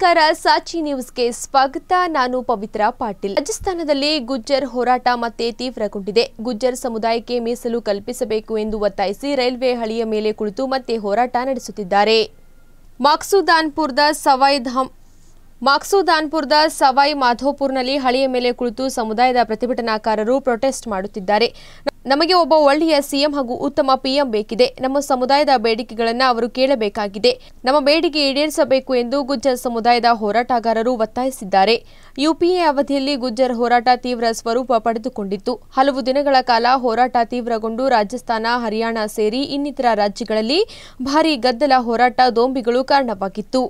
ನಮಸ್ಕಾರ ಸಾಚಿ ನ್ಯೂಸ್ಗೆ ಸ್ವಾಗತ ನಾನು ಪವಿತ್ರ ಪಾಟೀಲ್ ರಾಜಸ್ಥಾನದಲ್ಲಿ ಗುಜ್ಜರ್ ಹೋರಾಟ ಮತ್ತೆ ತೀವ್ರಗೊಂಡಿದೆ ಗುಜ್ಜರ್ ಸಮುದಾಯಕ್ಕೆ ಮೀಸಲು ಕಲ್ಪಿಸಬೇಕು ಎಂದು ಒತ್ತಾಯಿಸಿ ರೈಲ್ವೆ ಹಳಿಯ ಮೇಲೆ ಕುಳಿತು ಮತ್ತೆ ಹೋರಾಟ ನಡೆಸುತ್ತಿದ್ದಾರೆ ಮಾಕ್ಸುದಾನ್ಪುರದ ಸವಾಯ್ ಧಾಮ್ ಮಾಕ್ಸುದಾನ್ಪುರದ ಸವಾಯ್ ಮಾಧೋಪುರ್ನಲ್ಲಿ ಹಳಿಯ ಮೇಲೆ ಕುಳಿತು ಸಮುದಾಯದ ಪ್ರತಿಭಟನಾಕಾರರು ಪ್ರೊಟೆಸ್ಟ್ ಮಾಡುತ್ತಿದ್ದಾರೆ ನಮಗೆ ಒಬ್ಬ ಒಳ್ಳೆಯ ಸಿಎಂ ಹಾಗೂ ಉತ್ತಮ ಪಿಎಂ ಬೇಕಿದೆ ನಮ್ಮ ಸಮುದಾಯದ ಬೇಡಿಕೆಗಳನ್ನು ಅವರು ಕೇಳಬೇಕಾಗಿದೆ ನಮ್ಮ ಬೇಡಿಕೆ ಈಡೇರಿಸಬೇಕು ಎಂದು ಗುಜ್ಜರ್ ಸಮುದಾಯದ ಹೋರಾಟಗಾರರು ಒತ್ತಾಯಿಸಿದ್ದಾರೆ ಯುಪಿಎ ಅವಧಿಯಲ್ಲಿ ಗುಜ್ಜರ್ ಹೋರಾಟ ತೀವ್ರ ಸ್ವರೂಪ ಪಡೆದುಕೊಂಡಿತ್ತು ಹಲವು ದಿನಗಳ ಕಾಲ ಹೋರಾಟ ತೀವ್ರಗೊಂಡು ರಾಜಸ್ಥಾನ ಹರಿಯಾಣ ಸೇರಿ ಇನ್ನಿತರ ರಾಜ್ಯಗಳಲ್ಲಿ ಭಾರೀ ಗದ್ದಲ ಹೋರಾಟ ದೋಂಬಿಗಳು ಕಾರಣವಾಗಿತ್ತು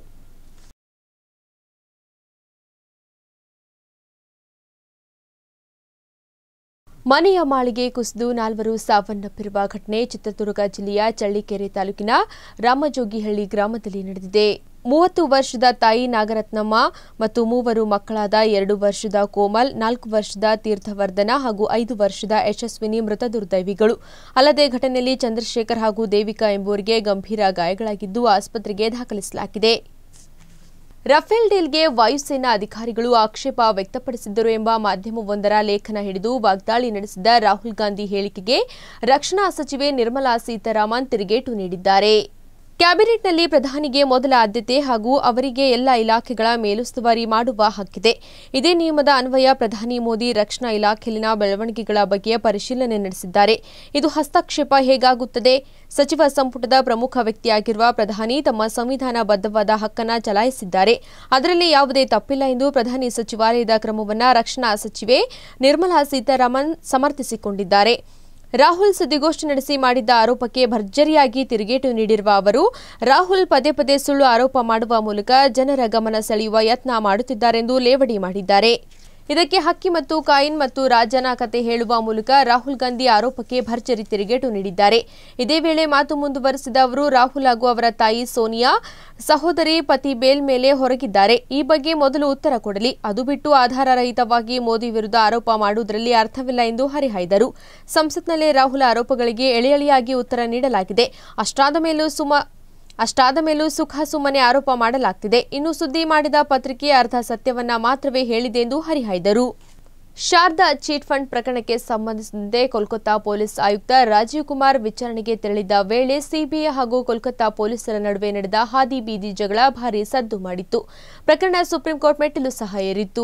ಮನೆಯ ಮಾಳಿಗೆ ಕುಸಿದು ನಾಲ್ವರು ಸಾವನ್ನಪ್ಪಿರುವ ಘಟನೆ ಚಿತ್ರದುರ್ಗ ಜಿಲ್ಲೆಯ ಚಳ್ಳಿಕೆರೆ ತಾಲೂಕಿನ ರಾಮಜೋಗಿಹಳ್ಳಿ ಗ್ರಾಮದಲ್ಲಿ ನಡೆದಿದೆ ಮೂವತ್ತು ವರ್ಷದ ತಾಯಿ ನಾಗರತ್ನಮ್ಮ ಮತ್ತು ಮೂವರು ಮಕ್ಕಳಾದ ಎರಡು ವರ್ಷದ ಕೋಮಲ್ ನಾಲ್ಕು ವರ್ಷದ ತೀರ್ಥವರ್ಧನ ಹಾಗೂ ಐದು ವರ್ಷದ ಯಶಸ್ವಿನಿ ಮೃತ ದುರ್ದೈವಿಗಳು ಅಲ್ಲದೆ ಘಟನೆಯಲ್ಲಿ ಚಂದ್ರಶೇಖರ್ ಹಾಗೂ ದೇವಿಕಾ ಎಂಬುವರಿಗೆ ಗಂಭೀರ ಗಾಯಗಳಾಗಿದ್ದು ಆಸ್ಪತ್ರೆಗೆ ದಾಖಲಿಸಲಾಗಿದೆ ರಫೇಲ್ ಡೀಲ್ಗೆ ವಾಯುಸೇನಾ ಅಧಿಕಾರಿಗಳು ಆಕ್ಷೇಪ ವ್ಯಕ್ತಪಡಿಸಿದ್ದರು ಎಂಬ ಮಾಧ್ಯಮವೊಂದರ ಲೇಖನ ಹಿಡಿದು ವಾಗ್ದಾಳಿ ನಡೆಸಿದ ರಾಹುಲ್ ಗಾಂಧಿ ಹೇಳಿಕೆಗೆ ರಕ್ಷಣಾ ಸಚಿವೆ ನಿರ್ಮಲಾ ಸೀತಾರಾಮನ್ ತಿರುಗೇಟು ನೀಡಿದ್ದಾರೆ ಕ್ಯಾಬಿನೆಟ್ನಲ್ಲಿ ಪ್ರಧಾನಿಗೆ ಮೊದಲ ಆದ್ಯತೆ ಹಾಗೂ ಅವರಿಗೆ ಎಲ್ಲ ಇಲಾಖೆಗಳ ಮೇಲುಸ್ತುವಾರಿ ಮಾಡುವ ಹಕ್ಕಿದೆ ಇದೇ ನಿಯಮದ ಅನ್ವಯ ಪ್ರಧಾನಿ ಮೋದಿ ರಕ್ಷಣಾ ಇಲಾಖೆಯಲ್ಲಿನ ಬೆಳವಣಿಗೆಗಳ ಬಗ್ಗೆ ಪರಿಶೀಲನೆ ನಡೆಸಿದ್ದಾರೆ ಇದು ಹಸ್ತಕ್ಷೇಪ ಹೇಗಾಗುತ್ತದೆ ಸಚಿವ ಸಂಪುಟದ ಪ್ರಮುಖ ವ್ಯಕ್ತಿಯಾಗಿರುವ ಪ್ರಧಾನಿ ತಮ್ಮ ಸಂವಿಧಾನಬದ್ಧವಾದ ಹಕ್ಕನ್ನು ಚಲಾಯಿಸಿದ್ದಾರೆ ಅದರಲ್ಲಿ ಯಾವುದೇ ತಪ್ಪಿಲ್ಲ ಎಂದು ಪ್ರಧಾನಿ ಸಚಿವಾಲಯದ ಕ್ರಮವನ್ನು ರಕ್ಷಣಾ ಸಚಿವೆ ನಿರ್ಮಲಾ ಸೀತಾರಾಮನ್ ಸಮರ್ಥಿಸಿಕೊಂಡಿದ್ದಾರೆ ರಾಹುಲ್ ಸುದ್ದಿಗೋಷ್ಠಿ ನಡೆಸಿ ಮಾಡಿದ್ದ ಆರೋಪಕ್ಕೆ ಭರ್ಜರಿಯಾಗಿ ತಿರುಗೇಟು ನೀಡಿರುವ ಅವರು ರಾಹುಲ್ ಪದೇ ಪದೇ ಸುಳ್ಳು ಆರೋಪ ಮಾಡುವ ಮೂಲಕ ಜನರ ಗಮನ ಸೆಳೆಯುವ ಯತ್ನ ಮಾಡುತ್ತಿದ್ದಾರೆಂದು ಲೇವಡಿ ಮಾಡಿದ್ದಾರೆ ಇದಕ್ಕೆ ಹಕ್ಕಿ ಮತ್ತು ಕಾಯಿನ್ ಮತ್ತು ರಾಜನ ಕತೆ ಹೇಳುವ ಮೂಲಕ ರಾಹುಲ್ ಗಾಂಧಿ ಆರೋಪಕ್ಕೆ ಭರ್ಜರಿ ತಿರುಗೇಟು ನೀಡಿದ್ದಾರೆ ಇದೇ ವೇಳೆ ಮಾತು ಮುಂದುವರೆಸಿದ ಅವರು ರಾಹುಲ್ ಹಾಗೂ ಅವರ ತಾಯಿ ಸೋನಿಯಾ ಸಹೋದರಿ ಪತಿ ಬೇಲ್ ಮೇಲೆ ಹೊರಗಿದ್ದಾರೆ ಈ ಬಗ್ಗೆ ಮೊದಲು ಉತ್ತರ ಕೊಡಲಿ ಅದು ಬಿಟ್ಟು ಆಧಾರರಹಿತವಾಗಿ ಮೋದಿ ವಿರುದ್ಧ ಆರೋಪ ಮಾಡುವುದರಲ್ಲಿ ಅರ್ಥವಿಲ್ಲ ಎಂದು ಹರಿಹಾಯ್ದರು ಸಂಸತ್ನಲ್ಲೇ ರಾಹುಲ್ ಆರೋಪಗಳಿಗೆ ಎಳೆ ಎಳೆಯಾಗಿ ಉತ್ತರ ನೀಡಲಾಗಿದೆ ಅಷ್ಟಾದ ಮೇಲೂ ಸುಮ ಅಷ್ಟಾದ ಮೇಲೂ ಸುಖ ಸುಮ್ಮನೆ ಆರೋಪ ಮಾಡಲಾಗ್ತಿದೆ ಇನ್ನು ಸುದ್ದಿ ಮಾಡಿದ ಪತ್ರಿಕೆ ಅರ್ಧ ಸತ್ಯವನ್ನ ಮಾತ್ರವೇ ಹೇಳಿದೆ ಎಂದು ಹರಿಹಾಯ್ದರು ಶಾರದಾ ಚೀಟ್ ಫಂಡ್ ಪ್ರಕರಣಕ್ಕೆ ಸಂಬಂಧಿಸಿದಂತೆ ಕೋಲ್ಕತ್ತಾ ಪೊಲೀಸ್ ಆಯುಕ್ತ ರಾಜೀವ್ ಕುಮಾರ್ ವಿಚಾರಣೆಗೆ ತೆರಳಿದ್ದ ವೇಳೆ ಸಿಬಿಐ ಹಾಗೂ ಕೋಲ್ಕತ್ತಾ ಪೊಲೀಸರ ನಡುವೆ ನಡೆದ ಹಾದಿ ಬೀದಿ ಜಗಳ ಭಾರೀ ಸದ್ದು ಮಾಡಿತ್ತು ಪ್ರಕರಣ ಸುಪ್ರೀಂ ಕೋರ್ಟ್ ಮೆಟ್ಟಿಲು ಸಹ ಏರಿತ್ತು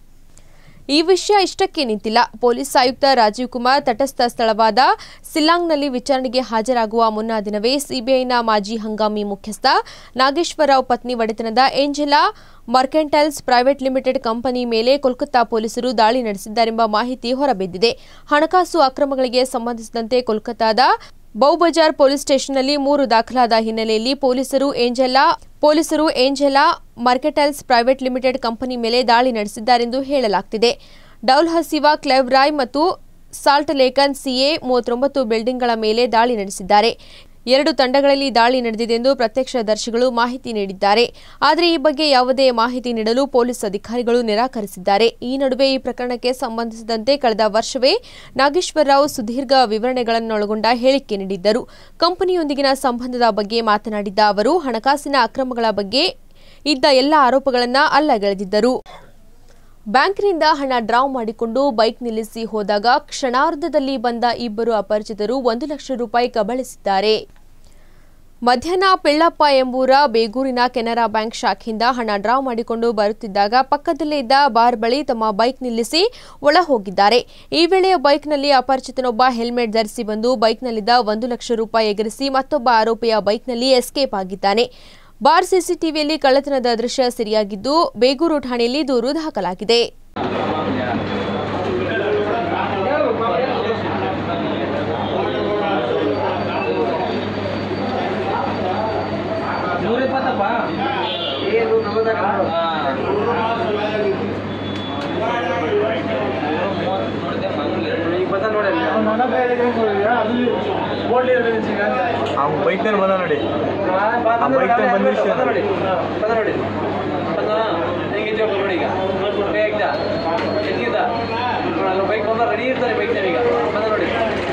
ಈ ವಿಷಯ ಇಷ್ಟಕ್ಕೆ ನಿಂತಿಲ್ಲ ಪೊಲೀಸ್ ಆಯುಕ್ತ ರಾಜೀವ್ ಕುಮಾರ್ ತಟಸ್ಥ ಸ್ಥಳವಾದ ಸಿಲ್ಲಾಂಗ್ನಲ್ಲಿ ವಿಚಾರಣೆಗೆ ಹಾಜರಾಗುವ ಮುನ್ನಾ ದಿನವೇ ಸಿಬಿಐನ ಮಾಜಿ ಹಂಗಾಮಿ ಮುಖ್ಯಸ್ಥ ನಾಗೇಶ್ವರರಾವ್ ಪತ್ನಿ ಒಡೆತನದ Angela mercantiles private limited company ಮೇಲೆ ಕೋಲ್ಕತ್ತಾ ಪೊಲೀಸರು ದಾಳಿ ನಡೆಸಿದ್ದಾರೆಂಬ ಮಾಹಿತಿ ಹೊರಬಿದ್ದಿದೆ ಹಣಕಾಸು ಅಕ್ರಮಗಳಿಗೆ ಸಂಬಂಧಿಸಿದಂತೆ ಕೋಲ್ಕತ್ತಾದ ಬೌಬಜಾರ್ ಪೊಲೀಸ್ ಸ್ಟೇಷನ್ನಲ್ಲಿ ಮೂರು ದಾಖಲಾದ ಹಿನ್ನೆಲೆಯಲ್ಲಿ ಪೊಲೀಸರು ಏಂಜೆಲಾ ಪೊಲೀಸರು Angela mercantiles private limited company ಮೇಲೆ ದಾಳಿ ನಡೆಸಿದ್ದಾರೆಂದು ಹೇಳಲಾಗ್ತಿದೆ ಡೌಲ್ ಹಸಿವಾ ಕ್ಲೆವ್ ರಾಯ್ ಮತ್ತು ಸಾಲ್ಟ್ ಲೇಕನ್ ಸಿಎ ಮೂವತ್ತೊಂಬತ್ತು ಬಿಲ್ಡಿಂಗ್ಗಳ ಮೇಲೆ ದಾಳಿ ನಡೆಸಿದ್ದಾರೆ ಎರಡು ತಂಡಗಳಲ್ಲಿ ದಾಳಿ ನಡೆದಿದೆ ಎಂದು ಪ್ರತ್ಯಕ್ಷದರ್ಶಿಗಳು ಮಾಹಿತಿ ನೀಡಿದ್ದಾರೆ ಆದರೆ ಈ ಬಗ್ಗೆ ಯಾವುದೇ ಮಾಹಿತಿ ನೀಡಲು ಪೊಲೀಸ್ ಅಧಿಕಾರಿಗಳು ನಿರಾಕರಿಸಿದ್ದಾರೆ ಈ ನಡುವೆ ಈ ಪ್ರಕರಣಕ್ಕೆ ಸಂಬಂಧಿಸಿದಂತೆ ಕಳೆದ ವರ್ಷವೇ ನಾಗೇಶ್ವರರಾವ್ ಸುದೀರ್ಘ ವಿವರಣೆಗಳನ್ನೊಳಗೊಂಡ ಹೇಳಿಕೆ ನೀಡಿದ್ದರು ಕಂಪನಿಯೊಂದಿಗಿನ ಸಂಬಂಧದ ಬಗ್ಗೆ ಮಾತನಾಡಿದ್ದ ಅವರು ಹಣಕಾಸಿನ ಅಕ್ರಮಗಳ ಬಗ್ಗೆ ಇದ್ದ ಎಲ್ಲ ಆರೋಪಗಳನ್ನು ಅಲ್ಲಗೆಳೆದಿದ್ದರು ಬ್ಯಾಂಕ್ನಿಂದ ಹಣ ಡ್ರಾ ಮಾಡಿಕೊಂಡು ಬೈಕ್ ನಿಲ್ಲಿಸಿ ಹೋದಾಗ ಕ್ಷಣಾರ್ಧದಲ್ಲಿ ಬಂದ ಇಬ್ಬರು ಅಪರಿಚಿತರು ಒಂದು ಲಕ್ಷ ರೂಪಾಯಿ ಕಬಳಿಸಿದ್ದಾರೆ ಮಧ್ಯಾಹ್ನ ಪಿಳ್ಳಪ್ಪ ಎಂಬೂರ ಬೇಗೂರಿನ ಕೆನರಾ ಬ್ಯಾಂಕ್ ಶಾಖೆಯಿಂದ ಹಣ ಡ್ರಾ ಮಾಡಿಕೊಂಡು ಬರುತ್ತಿದ್ದಾಗ ಪಕ್ಕದಲ್ಲೇ ಇದ್ದ ಬಾರ್ ಬಳಿ ತಮ್ಮ ಬೈಕ್ ನಿಲ್ಲಿಸಿ ಒಳ ಹೋಗಿದ್ದಾರೆ ಈ ವೇಳೆ ಬೈಕ್ನಲ್ಲಿ ಅಪರಿಚಿತನೊಬ್ಬ ಹೆಲ್ಮೆಟ್ ಧರಿಸಿ ಬಂದು ಬೈಕ್ನಲ್ಲಿದ್ದ ಒಂದು ಲಕ್ಷ ರೂಪಾಯಿ ಎಗರಿಸಿ ಮತ್ತೊಬ್ಬ ಆರೋಪಿಯ ಬೈಕ್ನಲ್ಲಿ ಎಸ್ಕೇಪ್ ಆಗಿದ್ದಾನೆ ಬಾರ್ ಸಿಸಿಟಿವಿಯಲ್ಲಿ ಕಳ್ಳತನದ ದೃಶ್ಯ ಸೆರೆಯಾಗಿದ್ದು ಬೇಗೂರು ಠಾಣೆಯಲ್ಲಿ ದೂರು ದಾಖಲಾಗಿದೆ ನೂರ ಇಪ್ಪತ್ತಪ್ಪ ಏನು ನಮ್ಮದಾಗ ಈಗ ಬಂದ ನೋಡಿ ಅಲ್ಲಿ. ಅವ್ನು ಬೈಕ್ನಲ್ಲಿ ಬಂದ ನೋಡಿ ಆ ಬೈಕ್ ತಗೊಂಡ್ ಬಂದ ವಿಷಯ ಬಂದ ನೋಡಿ ಬಂದ ನೋಡಿ ಬಂದ ಹೆಂಗೆ ಜೋಬ್ ನೋಡಿ ಈಗ ಬೇಗ ಎತ್ತಿದ ಬೈಕ್ ಬಂದ ರೆಡಿ ಇರ್ತಾರೆ ಬೈಕ್ ಈಗ ಬಂದ ನೋಡಿ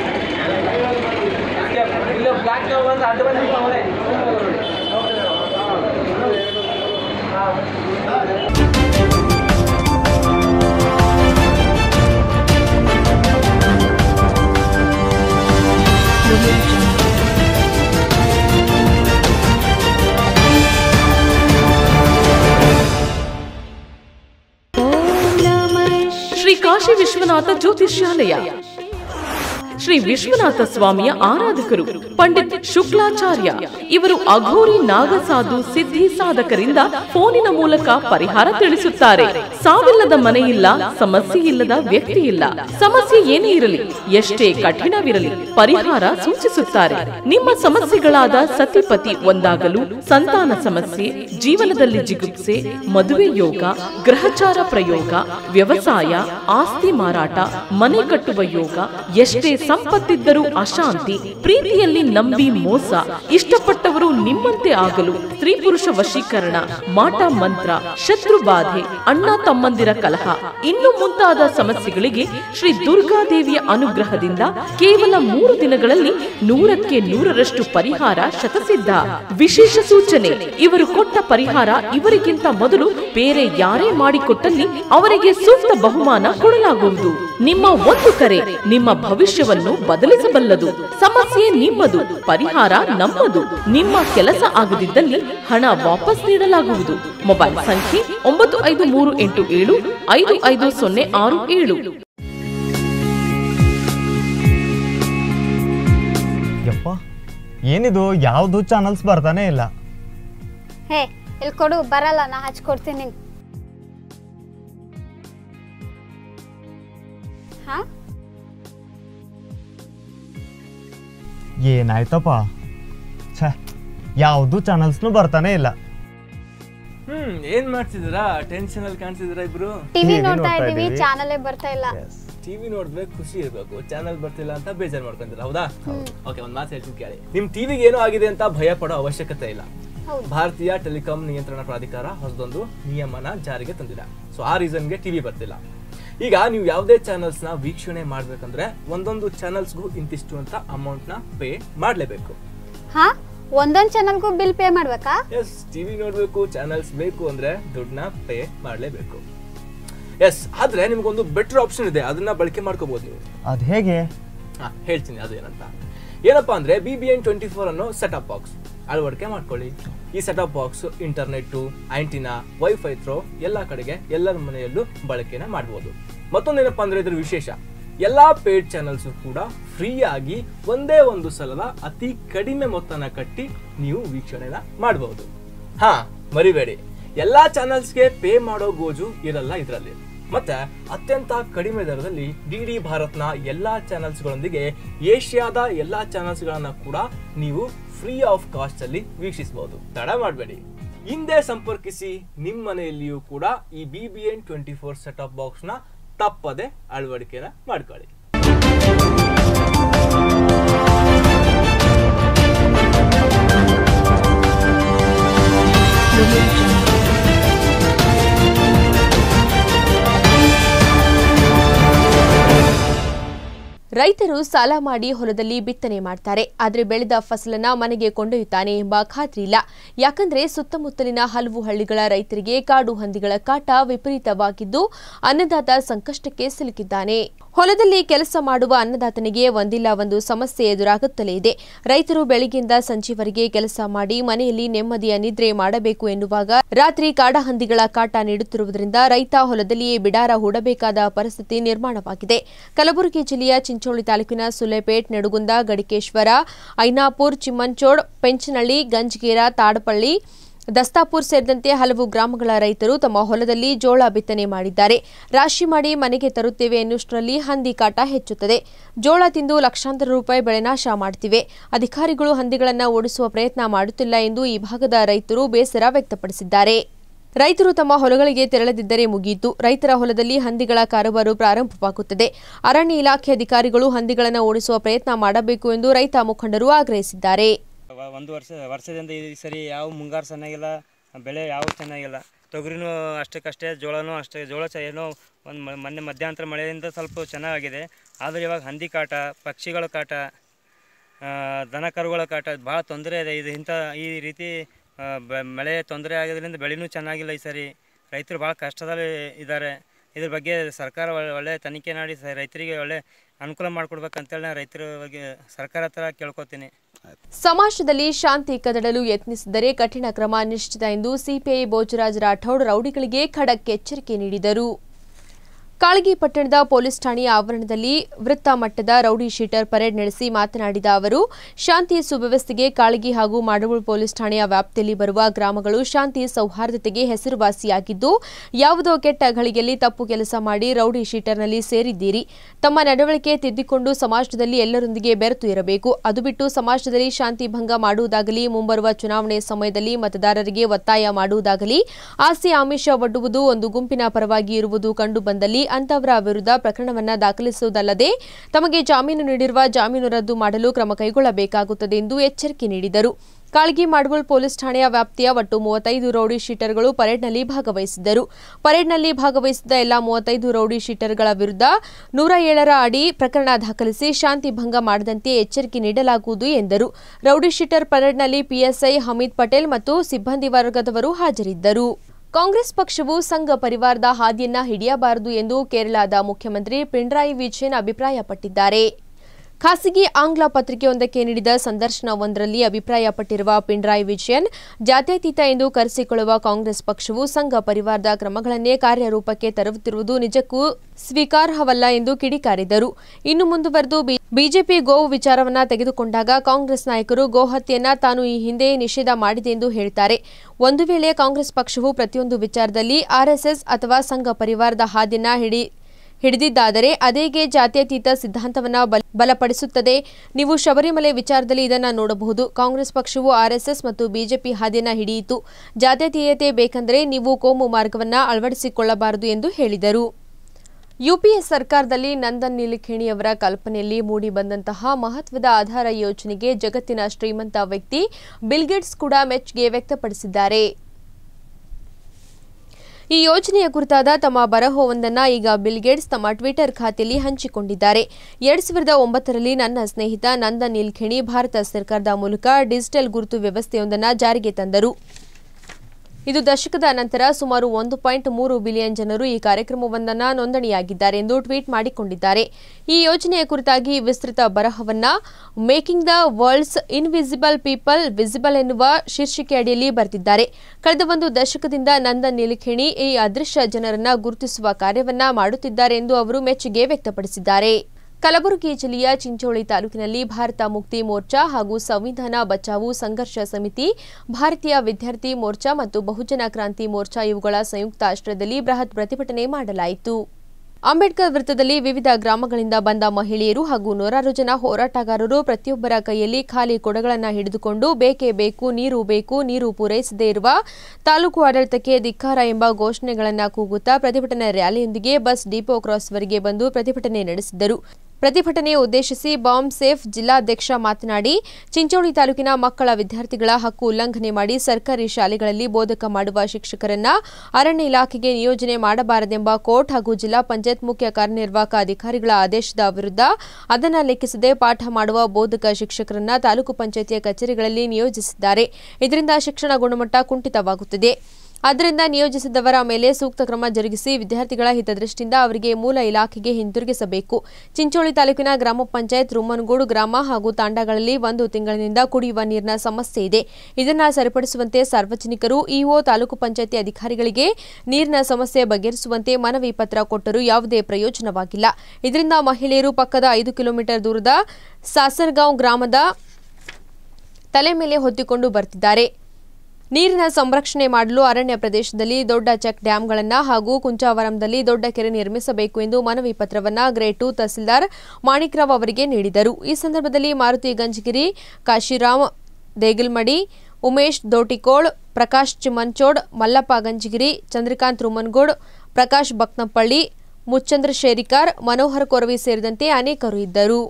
ಇಲ್ಲ ಬ್ಲಾಕ್ ಬಂದು ಅಡ್ಡ ಬಂದು ನೋಡಿ ಶ್ರೀ ಕಾಶಿ ವಿಶ್ವನಾಥ ಜ್ಯೋತಿಷ್ಯಾಲಯ ಶ್ರೀ ವಿಶ್ವನಾಥ ಸ್ವಾಮಿಯ ಆರಾಧಕರು ಪಂಡಿತ್ ಶುಕ್ಲಾಚಾರ್ಯ ಇವರು ಅಘೋರಿ ನಾಗಸಾಧು ಸಿದ್ಧಿ ಸಾಧಕರಿಂದ ಫೋನಿನ ಮೂಲಕ ಪರಿಹಾರ ತಿಳಿಸುತ್ತಾರೆ ಸಾವಿಲ್ಲದ ಮನೆ ಇಲ್ಲ ಸಮಸ್ಯೆ ಇಲ್ಲದ ವ್ಯಕ್ತಿ ಇಲ್ಲ ಸಮಸ್ಯೆ ಏನೇ ಇರಲಿ ಎಷ್ಟೇ ಕಠಿಣವಿರಲಿ ಪರಿಹಾರ ಸೂಚಿಸುತ್ತಾರೆ ನಿಮ್ಮ ಸಮಸ್ಯೆಗಳಾದ ಸತಿಪತಿ ಒಂದಾಗಲು ಸಂತಾನ ಸಮಸ್ಯೆ ಜೀವನದಲ್ಲಿ ಜಿಗುಪ್ಸೆ ಮದುವೆ ಯೋಗ ಗ್ರಹಚಾರ ಪ್ರಯೋಗ ವ್ಯವಸಾಯ ಆಸ್ತಿ ಮಾರಾಟ ಮನೆ ಕಟ್ಟುವ ಯೋಗ ಎಷ್ಟೇ ಸಂಪತ್ತಿದ್ದರೂ ಅಶಾಂತಿ ಪ್ರೀತಿಯಲ್ಲಿ ನಂಬಿ ಮೋಸ ಇಷ್ಟಪಟ್ಟವರು ನಿಮ್ಮಂತೆ ಆಗಲು ಸ್ತ್ರೀ ಪುರುಷ ವಶೀಕರಣ ಮಾಟ ಮಂತ್ರ ಶತ್ರು ಬಾಧೆ ಅಣ್ಣ ತಮ್ಮಂದಿರ ಕಲಹ ಇನ್ನು ಮುಂತಾದ ಸಮಸ್ಯೆಗಳಿಗೆ ಶ್ರೀ ದುರ್ಗಾದೇವಿಯ ಅನುಗ್ರಹದಿಂದ ಕೇವಲ ಮೂರು ದಿನಗಳಲ್ಲಿ ನೂರಕ್ಕೆ ನೂರರಷ್ಟು ಪರಿಹಾರ ಶತಸಿದ್ಧ ವಿಶೇಷ ಸೂಚನೆ ಇವರು ಕೊಟ್ಟ ಪರಿಹಾರ ಇವರಿಗಿಂತ ಮೊದಲು ಬೇರೆ ಯಾರೇ ಮಾಡಿಕೊಟ್ಟಲ್ಲಿ ಅವರಿಗೆ ಸೂಕ್ತ ಬಹುಮಾನ ಕೊಡಲಾಗುವುದು ನಿಮ್ಮ ಒಂದು ಕರೆ ನಿಮ್ಮ ಭವಿಷ್ಯವನ್ನು ಬದಲಿಸಬಲ್ಲದು ಸಮಸ್ಯೆ ನಿಮ್ಮದು ಪರಿಹಾರ ನಮ್ಮದು ನಿಮ್ಮ ಕೆಲಸ ಆಗದಿದ್ದಲ್ಲಿ ಹಣ ವಾಪಸ್ ನೀಡಲಾಗುವುದು ಮೊಬೈಲ್ ಸಂಖ್ಯೆ ಒಂಬತ್ತು ಐದು ಮೂರು ಎಂಟು ಏಳು ಐದು ಐದು ಸೊನ್ನೆ ಆರು ಏಳು ಯಪ್ಪ ಏನಿದು ಯಾವುದು ಚಾನಲ್ಸ್ ಬರ್ತಾನೆ ಇಲ್ಲ ಹೇ ಇಲ್ಲಿ ಕೊಡು ಬರಲ್ಲ ನಾ ಹಚ್ಕೊಡ್ತೀನಿ ನಿಂಗೆ ಹಾ ಏನಾಯ್ತಪ್ಪ ಛೇ ಯಾವುದು ಚಾನಲ್ಸ್ನು ಬರ್ತಾನೆ ಇಲ್ಲ ಹ್ಮ್ ಏನ್ ಮಾಡ್ತಿದ್ದೀರಾ ಟೆನ್ಷನ್ ಅಲ್ಲಿ ಕಾಣ್ತಿದ್ದೀರಾ ಇಬ್ರು ಟಿವಿ TV ನೋಡ್ತಾ ನೋಡ್ತಾ ಇದೀವಿ ಇದೀವಿ. ಚಾನಲೇ ಬರ್ತಾ ಇಲ್ಲ ಟಿವಿ ನೋಡ್ಬೇಕು ಖುಷಿ ಇರ್ಬೇಕು ಚಾನಲ್ ಬರ್ತಿಲ್ಲ ಅಂತ ಬೇಜಾರ್ ಮಾಡ್ಕೊಂತೀರಾ ಹೌದಾ ಓಕೆ ಒಂದ್ ಮಾತು ಹೇಳ್ತೀನಿ ಕೇಳಿ ನಿಮ್ ಟಿವಿಗೆ ಏನೋ ಆಗಿದೆ ಅಂತ ಭಯ ಪಡೋ ಅವಶ್ಯಕತೆ ಇಲ್ಲ ಹೌದು. ಭಾರತೀಯ ಟೆಲಿಕಾಂ ನಿಯಂತ್ರಣ ಪ್ರಾಧಿಕಾರ ಹೊಸದೊಂದು ನಿಯಮನ ಜಾರಿಗೆ ತಂದಿದೆ ಸೊ ಆ ರೀಸನ್ಗೆ ಟಿವಿ ಬರ್ತಿಲ್ಲ ಈಗ ನೀವು ಯಾವುದೇ ಚಾನಲ್ಸ್ ನ ವೀಕ್ಷಣೆ ಮಾಡ್ಬೇಕಂದ್ರೆ ಒಂದೊಂದು ಚಾನಲ್ಸ್ಗೂ ಇಂತಿಷ್ಟು ಅಂತ ಅಮೌಂಟ್ ನ ಪೇ ಮಾಡ್ಲೇಬೇಕು ಹಾ ಒಂದೊಂದ್ ಚಾನಲ್ಗೂ ಬಿಲ್ ಪೇ ಮಾಡ್ಬೇಕಾ ಎಸ್ ಟಿವಿ ನೋಡ್ಬೇಕು ಚಾನಲ್ಸ್ ಬೇಕು ಅಂದ್ರೆ ದುಡ್ಡನ್ನ ಪೇ ಮಾಡ್ಲೇಬೇಕು ಎಸ್ ಆದ್ರೆ ನಿಮ್ಗೊಂದು ಬೆಟರ್ ಆಪ್ಷನ್ ಇದೆ ಅದನ್ನ ಬಳಕೆ ಮಾಡ್ಕೋಬಹುದು ನೀವು ಅದು ಹೇಗೆ ಹಾ ಹೇಳ್ತೀನಿ ಅದು ಏನಂತ ಏನಪ್ಪಾ ಅಂದ್ರೆ B B N twenty four ಅನ್ನೋ ಸೆಟಪ್ ಬಾಕ್ಸ್ ಅಳವಡಿಕೆ ಮಾಡ್ಕೊಳ್ಳಿ ಈ setup box internet antenna wifi through ಎಲ್ಲ ಕಡೆಗೆ ಎಲ್ಲರ ಮನೆಯಲ್ಲೂ ಬಳಕೆನ ಮಾಡ್ಬೋದು ಮತ್ತೊಂದೇನಪ್ಪಾ ಅಂದ್ರೆ ಇದ್ರ ವಿಶೇಷ ಎಲ್ಲಾ ಪೇಡ್ ಚಾನಲ್ಸ್ ಕೂಡ ಫ್ರೀ ಆಗಿ ಒಂದೇ ಒಂದು ಸಲದ ಅತಿ ಕಡಿಮೆ ಮೊತ್ತನ ಕಟ್ಟಿ ನೀವು ವೀಕ್ಷಣೆನ ಮಾಡಬಹುದು ಹಾ ಮರಿಬೇಡಿ ಎಲ್ಲಾ ಚಾನಲ್ಸ್ಗೆ ಪೇ ಮಾಡೋ ಗೋಜು ಇರಲ್ಲ ಇದರಲ್ಲಿ ಮತ್ತೆ ಅತ್ಯಂತ ಕಡಿಮೆ ದರದಲ್ಲಿ ಡಿ ಡಿ ಭಾರತ್ನ ಎಲ್ಲಾ ಚಾನಲ್ಸ್ಗಳೊಂದಿಗೆ ಏಷ್ಯಾದ ಎಲ್ಲಾ ಚಾನಲ್ಸ್ಗಳನ್ನ ಕೂಡ ನೀವು ಫ್ರೀ ಆಫ್ ಕಾಸ್ಟ್ ಅಲ್ಲಿ ವೀಕ್ಷಿಸಬಹುದು ತಡ ಮಾಡಬೇಡಿ ಹಿಂದೆ ಸಂಪರ್ಕಿಸಿ ನಿಮ್ಮ ಮನೆಯಲ್ಲಿಯೂ ಕೂಡ ಈ B B N twenty four setup box ನ ತಪ್ಪದೆ ಅಳವಡಿಕೆನ ಮಾಡ್ಕೊಳ್ಳಿ ರೈತರು ಸಾಲ ಮಾಡಿ ಹೊಲದಲ್ಲಿ ಬಿತ್ತನೆ ಮಾಡ್ತಾರೆ ಆದರೆ ಬೆಳೆದ ಫಸಲನ್ನ ಮನೆಗೆ ಕೊಂಡೊಯ್ಯುತ್ತಾನೆ ಎಂಬ ಖಾತ್ರಿ ಇಲ್ಲ ಯಾಕಂದ್ರೆ ಸುತ್ತಮುತ್ತಲಿನ ಹಲವು ಹಳ್ಳಿಗಳ ರೈತರಿಗೆ ಕಾಡು ಹಂದಿಗಳ ಕಾಟ ವಿಪರೀತವಾಗಿದ್ದು ಅನ್ನದಾತ ಸಂಕಷ್ಟಕ್ಕೆ ಸಿಲುಕಿದ್ದಾನೆ ಹೊಲದಲ್ಲಿ ಕೆಲಸ ಮಾಡುವ ಅನ್ನದಾತನಿಗೆ ಒಂದಿಲ್ಲ ಒಂದು ಸಮಸ್ಯೆ ಎದುರಾಗುತ್ತಲೇ ಇದೆ ರೈತರು ಬೆಳಗ್ಗೆಯಿಂದ ಸಂಜೆವರೆಗೆ ಕೆಲಸ ಮಾಡಿ ಮನೆಯಲ್ಲಿ ನೆಮ್ಮದಿಯ ನಿದ್ರೆ ಮಾಡಬೇಕು ಎನ್ನುವಾಗ ರಾತ್ರಿ ಕಾಡಹಂದಿಗಳ ಕಾಟ ನೀಡುತ್ತಿರುವುದರಿಂದ ರೈತ ಹೊಲದಲ್ಲಿಯೇ ಬಿಡಾರ ಹೂಡಬೇಕಾದ ಪರಿಸ್ಥಿತಿ ನಿರ್ಮಾಣವಾಗಿದೆ ಕಲಬುರಗಿ ಜಿಲ್ಲೆಯ ಚಿಂಚೋಳಿ ತಾಲೂಕಿನ ಸುಲೆಪೇಟ್ ನಡುಗುಂದ ಗಡಿಕೇಶ್ವರ ಐನಾಪುರ್ ಚಿಮ್ಮಂಚೋಡ್ ಪೆಂಚನಹಳ್ಳಿ ಗಂಜಗೇರ ತಾಡಪಳ್ಳಿ ದಸ್ತಾಪುರ್ ಸೇರಿದಂತೆ ಹಲವು ಗ್ರಾಮಗಳ ರೈತರು ತಮ್ಮ ಹೊಲದಲ್ಲಿ ಜೋಳ ಬಿತ್ತನೆ ಮಾಡಿದ್ದಾರೆ ರಾಶಿ ಮಾಡಿ ಮನೆಗೆ ತರುತ್ತೇವೆ ಎನ್ನುಷ್ಟರಲ್ಲಿ ಹಂದಿ ಕಾಟ ಹೆಚ್ಚುತ್ತದೆ ಜೋಳ ತಿಂದು ಲಕ್ಷಾಂತರ ರೂಪಾಯಿ ಬೆಳೆನಾಶ ಮಾಡುತ್ತಿವೆ ಅಧಿಕಾರಿಗಳು ಹಂದಿಗಳನ್ನು ಓಡಿಸುವ ಪ್ರಯತ್ನ ಮಾಡುತ್ತಿಲ್ಲ ಎಂದು ಈ ಭಾಗದ ರೈತರು ಬೇಸರ ವ್ಯಕ್ತಪಡಿಸಿದ್ದಾರೆ ರೈತರು ತಮ್ಮ ಹೊಲಗಳಿಗೆ ತೆರಳದಿದ್ದರೆ ಮುಗಿಯಿತು ರೈತರ ಹೊಲದಲ್ಲಿ ಹಂದಿಗಳ ಕಾರುಬಾರು ಪ್ರಾರಂಭವಾಗುತ್ತದೆ ಅರಣ್ಯ ಇಲಾಖೆ ಅಧಿಕಾರಿಗಳು ಹಂದಿಗಳನ್ನು ಓಡಿಸುವ ಪ್ರಯತ್ನ ಮಾಡಬೇಕು ಎಂದು ರೈತ ಮುಖಂಡರು ಆಗ್ರಹಿಸಿದ್ದಾರೆ ವ- ಒಂದು ವರ್ಷ ವರ್ಷದಿಂದ ಈ ಸರಿ ಯಾವ ಮುಂಗಾರು ಚೆನ್ನಾಗಿಲ್ಲ ಬೆಳೆ ಯಾವ ಚೆನ್ನಾಗಿಲ್ಲ ತೊಗರಿನೂ ಅಷ್ಟಕ್ಕಷ್ಟೇ ಜೋಳನೂ ಅಷ್ಟೇ ಜೋಳ ಚ ಏನೋ ಒಂದು ಮೊನ್ನೆ ಮಧ್ಯಾಂತರ ಮಳೆಯಿಂದ ಸ್ವಲ್ಪ ಚೆನ್ನಾಗಿದೆ ಆದರೆ ಇವಾಗ ಹಂದಿ ಕಾಟ ಪಕ್ಷಿಗಳ ಕಾಟ ಆ, ದನ ಕರುಗಳ ಕಾಟ ಭಾಳ ತೊಂದರೆ ಇದೆ ಇದು ಇಂಥ ಈ ರೀತಿ ಆ, ಬೆ- ಮಳೆ ತೊಂದರೆ ಆಗೋದ್ರಿಂದ ಬೆಳೆನೂ ಚೆನ್ನಾಗಿಲ್ಲ ಈ ಸರಿ ರೈತರು ಭಾಳ ಕಷ್ಟದಲ್ಲಿ ಇದ್ದಾರೆ ಇದ್ರ ಬಗ್ಗೆ ಸರ್ಕಾರ ಒಳ್ಳೆ ಒಳ್ಳೆ ತನಿಖೆ ಮಾಡಿ ಸ- ರೈತರಿಗೆ ಒಳ್ಳೆ ಅನುಕೂಲ ಮಾಡಿಕೊಡ್ಬೇಕಂತೇಳಿ ನಾನು ರೈತರ ಬಗ್ಗೆ ಸರ್ಕಾರ ಹತ್ರ ಕೇಳ್ಕೊತೀನಿ ಸಮಾಜದಲ್ಲಿ ಶಾಂತಿ ಕದಡಲು ಯತ್ನಿಸಿದರೆ ಕಠಿಣ ಕ್ರಮ ನಿಶ್ಚಿತ ಎಂದು ಸಿಪಿಐ ಬೋಜರಾಜ್ ರಾಠೋಡ್ ರೌಡಿಗಳಿಗೆ ಖಡಕ್ ಎಚ್ಚರಿಕೆ ನೀಡಿದರು ಕಾಳಗಿ ಪಟ್ಟಣದ ಪೊಲೀಸ್ ಠಾಣೆಯ ಆವರಣದಲ್ಲಿ ವೃತ್ತ ಮಟ್ಟದ ರೌಡಿ ಶೀಟರ್ ಪರೇಡ್ ನಡೆಸಿ ಮಾತನಾಡಿದ ಅವರು ಶಾಂತಿ ಸುವ್ಯವಸ್ಥೆಗೆ ಕಾಳಗಿ ಹಾಗೂ ಮಾಡಬೂಳು ಪೊಲೀಸ್ ಠಾಣೆಯ ವ್ಯಾಪ್ತಿಯಲ್ಲಿ ಬರುವ ಗ್ರಾಮಗಳು ಶಾಂತಿ ಸೌಹಾರ್ದತೆಗೆ ಹೆಸರುವಾಸಿಯಾಗಿದ್ದು ಯಾವುದೋ ಕೆಟ್ಟ ಘಳಿಗೆಯಲ್ಲಿ ತಪ್ಪು ಕೆಲಸ ಮಾಡಿ ರೌಡಿ ಶೀಟರ್ನಲ್ಲಿ ಸೇರಿದ್ದೀರಿ ತಮ್ಮ ನಡವಳಿಕೆ ತಿದ್ದಿಕೊಂಡು ಸಮಾಜದಲ್ಲಿ ಎಲ್ಲರೊಂದಿಗೆ ಬೆರೆತು ಇರಬೇಕು ಅದು ಬಿಟ್ಟು ಸಮಾಜದಲ್ಲಿ ಶಾಂತಿ ಭಂಗ ಮಾಡುವುದಾಗಲಿ ಮುಂಬರುವ ಚುನಾವಣೆ ಸಮಯದಲ್ಲಿ ಮತದಾರರಿಗೆ ಒತ್ತಾಯ ಮಾಡುವುದಾಗಲಿ ಆಸೆ ಆಮಿಷ ಒಡ್ಡುವುದು ಒಂದು ಗುಂಪಿನ ಪರವಾಗಿ ಇರುವುದು ಕಂಡು ಬಂದಲ್ಲಿ ಅಂತವರ ವಿರುದ್ಧ ಪ್ರಕರಣವನ್ನ ದಾಖಲಿಸುವುದಲ್ಲದೆ ತಮಗೆ ಜಾಮೀನು ನೀಡಿರುವ ಜಾಮೀನು ರದ್ದು ಮಾಡಲು ಕ್ರಮ ಕೈಗೊಳ್ಳಬೇಕಾಗುತ್ತದೆ ಎಂದು ಎಚ್ಚರಿಕೆ ನೀಡಿದರು ಕಾಳಗಿ ಮಾಡಬೂಳ್ ಪೊಲೀಸ್ ಠಾಣೆಯ ವ್ಯಾಪ್ತಿಯ ಒಟ್ಟು ಮೂವತ್ತೈದು ರೌಡಿ ಶೀಟರ್ಗಳು ಪರೇಡ್ನಲ್ಲಿ ಭಾಗವಹಿಸಿದ್ದರು ಪರೇಡ್ನಲ್ಲಿ ಭಾಗವಹಿಸಿದ ಎಲ್ಲಾ ಮೂವತ್ತೈದು ರೌಡಿ ಶೀಟರ್ಗಳ ವಿರುದ್ಧ ನೂರ ಏಳರ ಅಡಿ ಪ್ರಕರಣ ದಾಖಲಿಸಿ ಶಾಂತಿ ಭಂಗ ಮಾಡದಂತೆ ಎಚ್ಚರಿಕೆ ನೀಡಲಾಗುವುದು ಎಂದರು ರೌಡಿ ಶೀಟರ್ ಪರೇಡ್ನಲ್ಲಿ ಪಿಎಸ್ಐ ಹಮೀದ್ ಪಟೇಲ್ ಮತ್ತು ಸಿಬ್ಬಂದಿ ವರ್ಗದವರು ಹಾಜರಿದ್ದರು ಕಾಂಗ್ರೆಸ್ ಪಕ್ಷವು ಸಂಘ ಪರಿವಾರದ ಹಾದಿಯನ್ನ ಹಿಡಿಯಬಾರದು ಎಂದು ಕೇರಳದ ಮುಖ್ಯಮಂತ್ರಿ ಪಿಣರಾಯಿ ವಿಜಯನ್ ಅಭಿಪ್ರಾಯಪಟ್ಟಿದ್ದಾರೆ ಖಾಸಗಿ ಆಂಗ್ಲ ಪತ್ರಿಕೆಯೊಂದಕ್ಕೆ ನೀಡಿದ ಸಂದರ್ಶನವೊಂದರಲ್ಲಿ ಅಭಿಪ್ರಾಯಪಟ್ಟಿರುವ ಪಿಣರಾಯಿ ವಿಜಯನ್ ಜಾತ್ಯತೀತ ಎಂದು ಕರೆಸಿಕೊಳ್ಳುವ ಕಾಂಗ್ರೆಸ್ ಪಕ್ಷವು ಸಂಘ ಪರಿವಾರದ ಕ್ರಮಗಳನ್ನೇ ಕಾರ್ಯರೂಪಕ್ಕೆ ತರುತ್ತಿರುವುದು ನಿಜಕ್ಕೂ ಸ್ವೀಕಾರ್ಹವಲ್ಲ ಎಂದು ಕಿಡಿಕಾರಿದರು ಇನ್ನು ಮುಂದುವರೆದು ಬಿ- ಬಿಜೆಪಿ ಗೋವು ವಿಚಾರವನ್ನ ತೆಗೆದುಕೊಂಡಾಗ ಕಾಂಗ್ರೆಸ್ ನಾಯಕರು ಗೋಹತ್ಯೆಯನ್ನ ತಾನು ಈ ಹಿಂದೆ ನಿಷೇಧ ಮಾಡಿದೆ ಎಂದು ಹೇಳ್ತಾರೆ ಒಂದು ವೇಳೆ ಕಾಂಗ್ರೆಸ್ ಪಕ್ಷವು ಪ್ರತಿಯೊಂದು ವಿಚಾರದಲ್ಲಿ ಆರ್ಎಸ್ಎಸ್ ಅಥವಾ ಸಂಘ ಪರಿವಾರದ ಹಾದಿಯನ್ನ ಹಿಡಿ ಹಿಡಿದಿದ್ದಾದರೆ ಅದೇಗೆ ಜಾತ್ಯತೀತ ಸಿದ್ಧಾಂತವನ್ನ ಬಲ- ಬಲಪಡಿಸುತ್ತದೆ ನೀವು ಶಬರಿಮಲೆ ವಿಚಾರದಲ್ಲಿ ಇದನ್ನ ನೋಡಬಹುದು ಕಾಂಗ್ರೆಸ್ ಪಕ್ಷವು ಆರ್ಎಸ್ಎಸ್ ಮತ್ತು ಬಿಜೆಪಿ ಹಾದಿಯನ್ನ ಹಿಡಿಯಿತು ಜಾತ್ಯತೀಯತೆ ಬೇಕೆಂದರೆ ನೀವು ಕೋಮು ಮಾರ್ಗವನ್ನ ಅಳವಡಿಸಿಕೊಳ್ಳಬಾರದು ಎಂದು ಹೇಳಿದರು ಯುಪಿಎ ಸರ್ಕಾರದಲ್ಲಿ ನಂದನ್ ನೀಲಖೇಣಿಯವರ ಕಲ್ಪನೆಯಲ್ಲಿ ಮೂಡಿಬಂದಂತಹ ಮಹತ್ವದ ಆಧಾರ ಯೋಜನೆಗೆ ಜಗತ್ತಿನ ಶ್ರೀಮಂತ ವ್ಯಕ್ತಿ ಬಿಲ್ಗೇಟ್ಸ್ ಕೂಡ ಮೆಚ್ಚುಗೆ ವ್ಯಕ್ತಪಡಿಸಿದ್ದಾರೆ ಈ ಯೋಜನೆಯ ಕುರಿತಾದ ತಮ್ಮ ಬರಹವೊಂದನ್ನು ಈಗ ಬಿಲ್ಗೇಟ್ಸ್ ತಮ್ಮ ಟ್ವಿಟರ್ ಖಾತೆಯಲ್ಲಿ ಹಂಚಿಕೊಂಡಿದ್ದಾರೆ ಎರಡ್ ಸಾವಿರದ ಒಂಬತ್ತರಲ್ಲಿ ನನ್ನ ಸ್ನೇಹಿತ ನಂದನ್ ನೀಲ್ಖೇಣಿ ಭಾರತ ಸರ್ಕಾರದ ಮೂಲಕ ಡಿಜಿಟಲ್ ಗುರುತು ವ್ಯವಸ್ಥೆಯೊಂದನ್ನು ಜಾರಿಗೆ ತಂದರು ಇದು ದಶಕದ ನಂತರ ಸುಮಾರು ಒಂದು ಪಾಯಿಂಟ್ ಮೂರು ಬಿಲಿಯನ್ ಜನರು ಈ ಕಾರ್ಯಕ್ರಮವೊಂದನ್ನು ನೋಂದಣಿಯಾಗಿದ್ದಾರೆ ಎಂದು ಟ್ವೀಟ್ ಮಾಡಿಕೊಂಡಿದ್ದಾರೆ ಈ ಯೋಜನೆಯ ಕುರಿತಾಗಿ ವಿಸ್ತೃತ ಬರಹವನ್ನ making the worlds invisible people visible ಎನ್ನುವ ಶೀರ್ಷಿಕೆ ಅಡಿಯಲ್ಲಿ ಬರೆದಿದ್ದಾರೆ ಕಳೆದ ಒಂದು ದಶಕದಿಂದ ನಂದನ್ ನೀಲಖೇಣಿ ಈ ಅದೃಶ್ಯ ಜನರನ್ನ ಗುರುತಿಸುವ ಕಾರ್ಯವನ್ನ ಮಾಡುತ್ತಿದ್ದಾರೆ ಎಂದು ಅವರು ಮೆಚ್ಚುಗೆ ವ್ಯಕ್ತಪಡಿಸಿದ್ದಾರೆ ಕಲಬುರಗಿ ಜಿಲ್ಲೆಯ ಚಿಂಚೋಳಿ ತಾಲೂಕಿನಲ್ಲಿ ಭಾರತ ಮುಕ್ತಿ ಮೋರ್ಚಾ ಹಾಗೂ ಸಂವಿಧಾನ ಬಚಾವು ಸಂಘರ್ಷ ಸಮಿತಿ ಭಾರತೀಯ ವಿದ್ಯಾರ್ಥಿ ಮೋರ್ಚಾ ಮತ್ತು ಬಹುಜನ ಕ್ರಾಂತಿ ಮೋರ್ಚಾ ಇವುಗಳ ಸಂಯುಕ್ತ ಆಶ್ರಯದಲ್ಲಿ ಬೃಹತ್ ಪ್ರತಿಭಟನೆ ಮಾಡಲಾಯಿತು ಅಂಬೇಡ್ಕರ್ ವೃತ್ತದಲ್ಲಿ ವಿವಿಧ ಗ್ರಾಮಗಳಿಂದ ಬಂದ ಮಹಿಳೆಯರು ಹಾಗೂ ನೂರಾರು ಜನ ಹೋರಾಟಗಾರರು ಪ್ರತಿಯೊಬ್ಬರ ಕೈಯಲ್ಲಿ ಖಾಲಿ ಕೊಡಗಳನ್ನು ಹಿಡಿದುಕೊಂಡು ಬೇಕೇ ಬೇಕು ನೀರು ಬೇಕು ನೀರು ಪೂರೈಸದೇ ಇರುವ ತಾಲೂಕು ಆಡಳಿತಕ್ಕೆ ಧಿಕ್ಕಾರ ಎಂಬ ಘೋಷಣೆಗಳನ್ನು ಕೂಗುತ್ತಾ ಪ್ರತಿಭಟನಾ ರ್ಯಾಲಿಯೊಂದಿಗೆ ಬಸ್ ಡಿಪೋ ಕ್ರಾಸ್ವರೆಗೆ ಬಂದು ಪ್ರತಿಭಟನೆ ನಡೆಸಿದರು ಪ್ರತಿಭಟನೆ ಉದ್ದೇಶಿಸಿ ಬಾಂಬ್ ಸೇಫ್ ಜಿಲ್ಲಾಧ್ಯಕ್ಷ ಮಾತನಾಡಿ ಚಿಂಚೋಳಿ ತಾಲೂಕಿನ ಮಕ್ಕಳ ವಿದ್ಯಾರ್ಥಿಗಳ ಹಕ್ಕು ಉಲ್ಲಂಘನೆ ಮಾಡಿ ಸರ್ಕಾರಿ ಶಾಲೆಗಳಲ್ಲಿ ಬೋಧಕ ಮಾಡುವ ಶಿಕ್ಷಕರನ್ನ ಅರಣ್ಯ ಇಲಾಖೆಗೆ ನಿಯೋಜನೆ ಮಾಡಬಾರದೆಂಬ ಕೋರ್ಟ್ ಹಾಗೂ ಜಿಲ್ಲಾ ಪಂಚಾಯತ್ ಮುಖ್ಯ ಕಾರ್ಯನಿರ್ವಾಹಕ ಅಧಿಕಾರಿಗಳ ಆದೇಶದ ವಿರುದ್ಧ ಅದನ್ನ ಲೆಕ್ಕಿಸದೆ ಪಾಠ ಮಾಡುವ ಬೋಧಕ ಶಿಕ್ಷಕರನ್ನ ತಾಲೂಕು ಪಂಚಾಯತಿಯ ಕಚೇರಿಗಳಲ್ಲಿ ನಿಯೋಜಿಸಿದ್ದಾರೆ ಇದರಿಂದ ಶಿಕ್ಷಣ ಗುಣಮಟ್ಟ ಕುಂಠಿತವಾಗುತ್ತಿದೆ ಆದ್ದರಿಂದ ನಿಯೋಜಿಸಿದವರ ಮೇಲೆ ಸೂಕ್ತ ಕ್ರಮ ಜರುಗಿಸಿ ವಿದ್ಯಾರ್ಥಿಗಳ ಹಿತದೃಷ್ಟಿಯಿಂದ ಅವರಿಗೆ ಮೂಲ ಇಲಾಖೆಗೆ ಹಿಂತಿರುಗಿಸಬೇಕು ಚಿಂಚೋಳಿ ತಾಲೂಕಿನ ಗ್ರಾಮ ಪಂಚಾಯತ್ ರುಮ್ಮನಗೂಡು ಗ್ರಾಮ ಹಾಗೂ ತಾಂಡಾಗಳಲ್ಲಿ ಒಂದು ತಿಂಗಳಿನಿಂದ ಕುಡಿಯುವ ನೀರಿನ ಸಮಸ್ಯೆ ಇದೆ ಇದನ್ನು ಸರಿಪಡಿಸುವಂತೆ ಸಾರ್ವಜನಿಕರು ಇಒ ತಾಲೂಕು ಪಂಚಾಯತಿ ಅಧಿಕಾರಿಗಳಿಗೆ ನೀರಿನ ಸಮಸ್ಯೆ ಬಗೆಹರಿಸುವಂತೆ ಮನವಿ ಪತ್ರ ಕೊಟ್ಟರೂ ಯಾವುದೇ ಪ್ರಯೋಜನವಾಗಿಲ್ಲ ಇದರಿಂದ ಮಹಿಳೆಯರು ಪಕ್ಕದ ಐದು ಕಿಲೋಮೀಟರ್ ದೂರದ ಸಾಸರ್ಗಾಂವ್ ಗ್ರಾಮದ ತಲೆ ಮೇಲೆ ಹೊತ್ತಿಕೊಂಡು ಬರ್ತಿದ್ದಾರೆ ನೀರಿನ ಸಂರಕ್ಷಣೆ ಮಾಡಲು ಅರಣ್ಯ ಪ್ರದೇಶದಲ್ಲಿ ದೊಡ್ಡ ಚೆಕ್ ಡ್ಯಾಂಗಳನ್ನು ಹಾಗೂ ಕುಂಚಾವರಂದಲ್ಲಿ ದೊಡ್ಡ ಕೆರೆ ನಿರ್ಮಿಸಬೇಕು ಎಂದು ಮನವಿ ಪತ್ರವನ್ನು ಗ್ರೇಡ್ ಟು ತಹಸೀಲ್ದಾರ್ ಮಾಣಿಕ್ರಾವ್ ಅವರಿಗೆ ನೀಡಿದರು ಈ ಸಂದರ್ಭದಲ್ಲಿ ಮಾರುತಿ ಗಂಜಗಿರಿ ಕಾಶಿರಾಮ್ ದೇಗಿಲ್ಮಡಿ ಉಮೇಶ್ ದೋಟಿಕೋಳ್ ಪ್ರಕಾಶ್ ಚಿಮನ್ಚೋಡ್ ಮಲ್ಲಪ್ಪ ಗಂಜಗಿರಿ ಚಂದ್ರಕಾಂತ್ ರುಮನ್ಗೋಡ್ ಪ್ರಕಾಶ್ ಬಕ್ನಪ್ಪಳ್ಳಿ ಮುಚ್ಚಂದ್ರ ಶೇರಿಕಾರ್ ಮನೋಹರ್ ಕೊರವಿ ಸೇರಿದಂತೆ ಅನೇಕರು ಇದ್ದರು